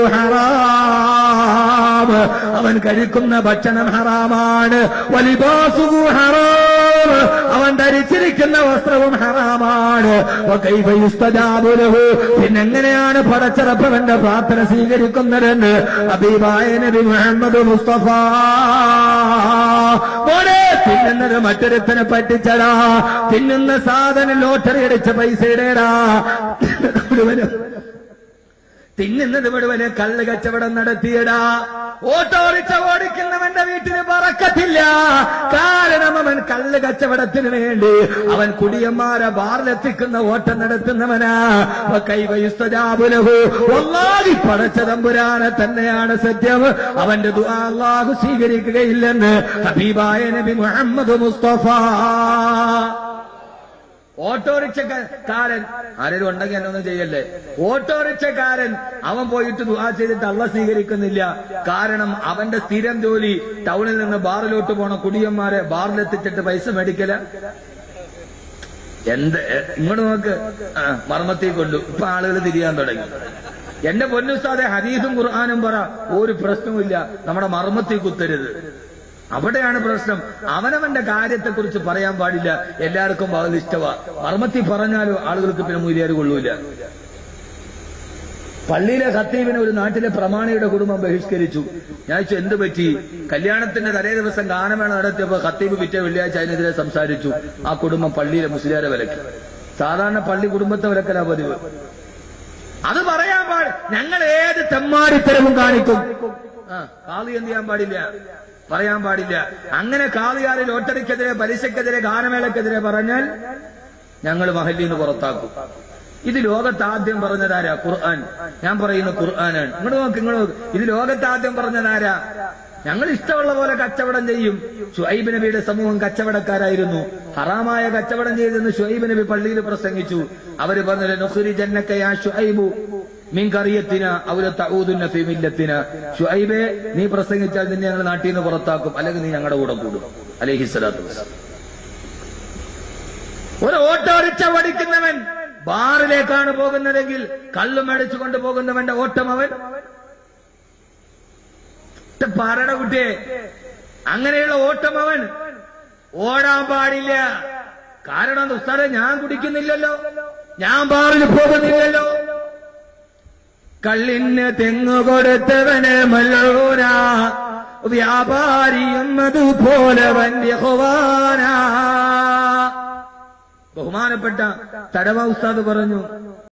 ഹറാം അവൻ കഴിക്കുന്ന ഭക്ഷണം ഹറാമാണ് വലിബാസുഹു ഹറാം അവൻ ധരിച്ചിരിക്കുന്ന വസ്ത്രവും ഹറാമാണ് വകൈഫ യുസ്തജാബു ലഹു പിന്നെങ്ങനെയാണ് പടച്ചിറപ്പവന്റെ പ്രാർത്ഥന സ്വീകരിക്കുന്നതെന്ന് അബീബായ നബി മുഹമ്മദ് മുസ്തഫ മോനെ തിന്നുന്നത് മറ്റൊരുത്തനെ പറ്റിച്ചടാ തിന്നുന്ന സാധനം ലോട്ടറി അടിച്ച പൈസയുടേടാ മുഴുവനും തിന്നുന്നത് മുഴുവന് കള്ള് കച്ചവടം നടത്തിയടാ ഓട്ടോറിച്ച ഓടിക്കുന്നവന്റെ വീട്ടിന് പറക്കത്തില്ല കാരണം അവൻ കള്ള് കച്ചവടത്തിന് വേണ്ടി അവൻ കുടിയന്മാരെ ബാറിലെത്തിക്കുന്ന ഓട്ടം നടത്തുന്നവനാ കൈവയുസ്തജാബുലഹു ഒന്നാതി പടച്ച തമ്പുരാനെ തന്നെയാണ് സത്യം അവന്റെ ദുആ അല്ലാഹു സ്വീകരിക്കുകയില്ലെന്ന് ഹബീബായ നബി മുഹമ്മദ് മുസ്തഫ ഓട്ടോറിക്ഷക്കാരൻ ആരെങ്കിലും ഉണ്ടെങ്കിൽ എന്നൊന്നും ചെയ്യല്ലേ ഓട്ടോറിക്ഷക്കാരൻ അവൻ പോയിട്ട് ദുആ ചെയ്തിട്ട് അള്ള സ്വീകരിക്കുന്നില്ല കാരണം അവന്റെ സ്ഥിരം ജോലി ടൗണിൽ നിന്ന് ബാറിലോട്ട് പോണ കുടിയന്മാരെ ബാറിലെത്തിച്ചിട്ട് പൈസ മേടിക്കല എന്ത് എ- ഇങ്ങോട്ട് നോക്ക് ആ, മർമ്മത്തിൽ കൊണ്ടു ഇപ്പൊ ആളുകൾ തിരിയാൻ തുടങ്ങി എന്റെ പൊന്നുസ്താദെ ഹദീസും ഖുർആാനും പറ ഒരു പ്രശ്നവുമില്ല നമ്മുടെ മർമ്മത്തിൽ കുത്തരുത് അവിടെയാണ് പ്രശ്നം അവനവന്റെ കാര്യത്തെക്കുറിച്ച് പറയാൻ പാടില്ല എല്ലാവർക്കും അത് ഇഷ്ടമാ മർമ്മത്തിൽ പറഞ്ഞാലും ആളുകൾക്ക് പിന്നെ മൂല്യാര് കൊള്ളൂല പള്ളിയിലെ ഖത്തീബിനെ ഒരു നാട്ടിലെ പ്രമാണിയുടെ കുടുംബം ബഹിഷ്കരിച്ചു ഞാൻ ചോദിച്ചു എന്ത് പറ്റി കല്യാണത്തിന്റെ തലേ ദിവസം ഗാനമേള നടത്തിയപ്പോ ഖത്തീബ് പിറ്റേ വെള്ളിയാഴ്ച അതിനെതിരെ സംസാരിച്ചു ആ കുടുംബം പള്ളിയിലെ മുസ്ലിയാരെ വിലക്കി സാധാരണ പള്ളി കുടുംബത്തെ വിലക്കലാ പതിവ് അത് പറയാൻ പാട് ഞങ്ങൾ ഏത് തെമ്മാടിത്തരവും കാണിക്കും ആ കാളി എന്ത് ചെയ്യാൻ പാടില്ല പറയാൻ പാടില്ല അങ്ങനെ കാളിയാറ് ലോട്ടറിക്കെതിരെ പലിശക്കെതിരെ ഗാനമേളക്കെതിരെ പറഞ്ഞാൽ ഞങ്ങൾ മഹല്ലിൽ നിന്ന് പുറത്താക്കും ഇത് ലോകത്ത് ആദ്യം പറഞ്ഞതാരാ ഖുർആൻ ഞാൻ പറയുന്ന ഖുർആനാണ് ഇങ്ങോട്ട് നോക്ക് ഇങ്ങോട്ട് നോക്ക് ഇത് ലോകത്ത് ആദ്യം പറഞ്ഞതാരാ ഞങ്ങൾ ഇഷ്ടമുള്ള പോലെ കച്ചവടം ചെയ്യും ഷുഐബ് നബിയുടെ സമൂഹം കച്ചവടക്കാരായിരുന്നു ഹറാമായ കച്ചവടം ചെയ്തെന്ന് ഷുഐബ് നബി പള്ളിയിൽ പ്രസംഗിച്ചു അവര് പറഞ്ഞത് നുഹ്രി ജന്നക്കയാ ഷുഐബു മീൻ കറിയത്തിന അവര് തഊദുന്ന ഫിമില്ലത്തിന ഷുഐബെ നീ പ്രസംഗിച്ചാൽ നിന്നെ ഞങ്ങൾ നാട്ടിൽ നിന്ന് പുറത്താക്കും അല്ലെങ്കിൽ നീ ഞങ്ങളുടെ കൂടെ കൂടും അലഹി സ്വലാത്തു വസ്സലാം ഒരു ഓട്ടോറിക്ഷ ഓടിക്കുന്നവൻ ബാറിലേക്കാണ് പോകുന്നതെങ്കിൽ കള്ളു മേടിച്ചു കൊണ്ടുപോകുന്നവന്റെ ഓട്ടം അവൻ പറട കുട്ടിയെ അങ്ങനെയുള്ള ഓട്ടം അവൻ ഓടാൻ പാടില്ല കാരണം ഉസ്താദെ ഞാൻ കുടിക്കുന്നില്ലല്ലോ ഞാൻ ബാറിൽ പോകുന്നില്ലല്ലോ കള്ളിന് തെങ്ങു കൊടുത്തവന് മല്ലൂര വ്യാപാരിയും അതുപോലെ വന്യഹോവാന ബഹുമാനപ്പെട്ട തടവ ഉസ്താദ് പറഞ്ഞു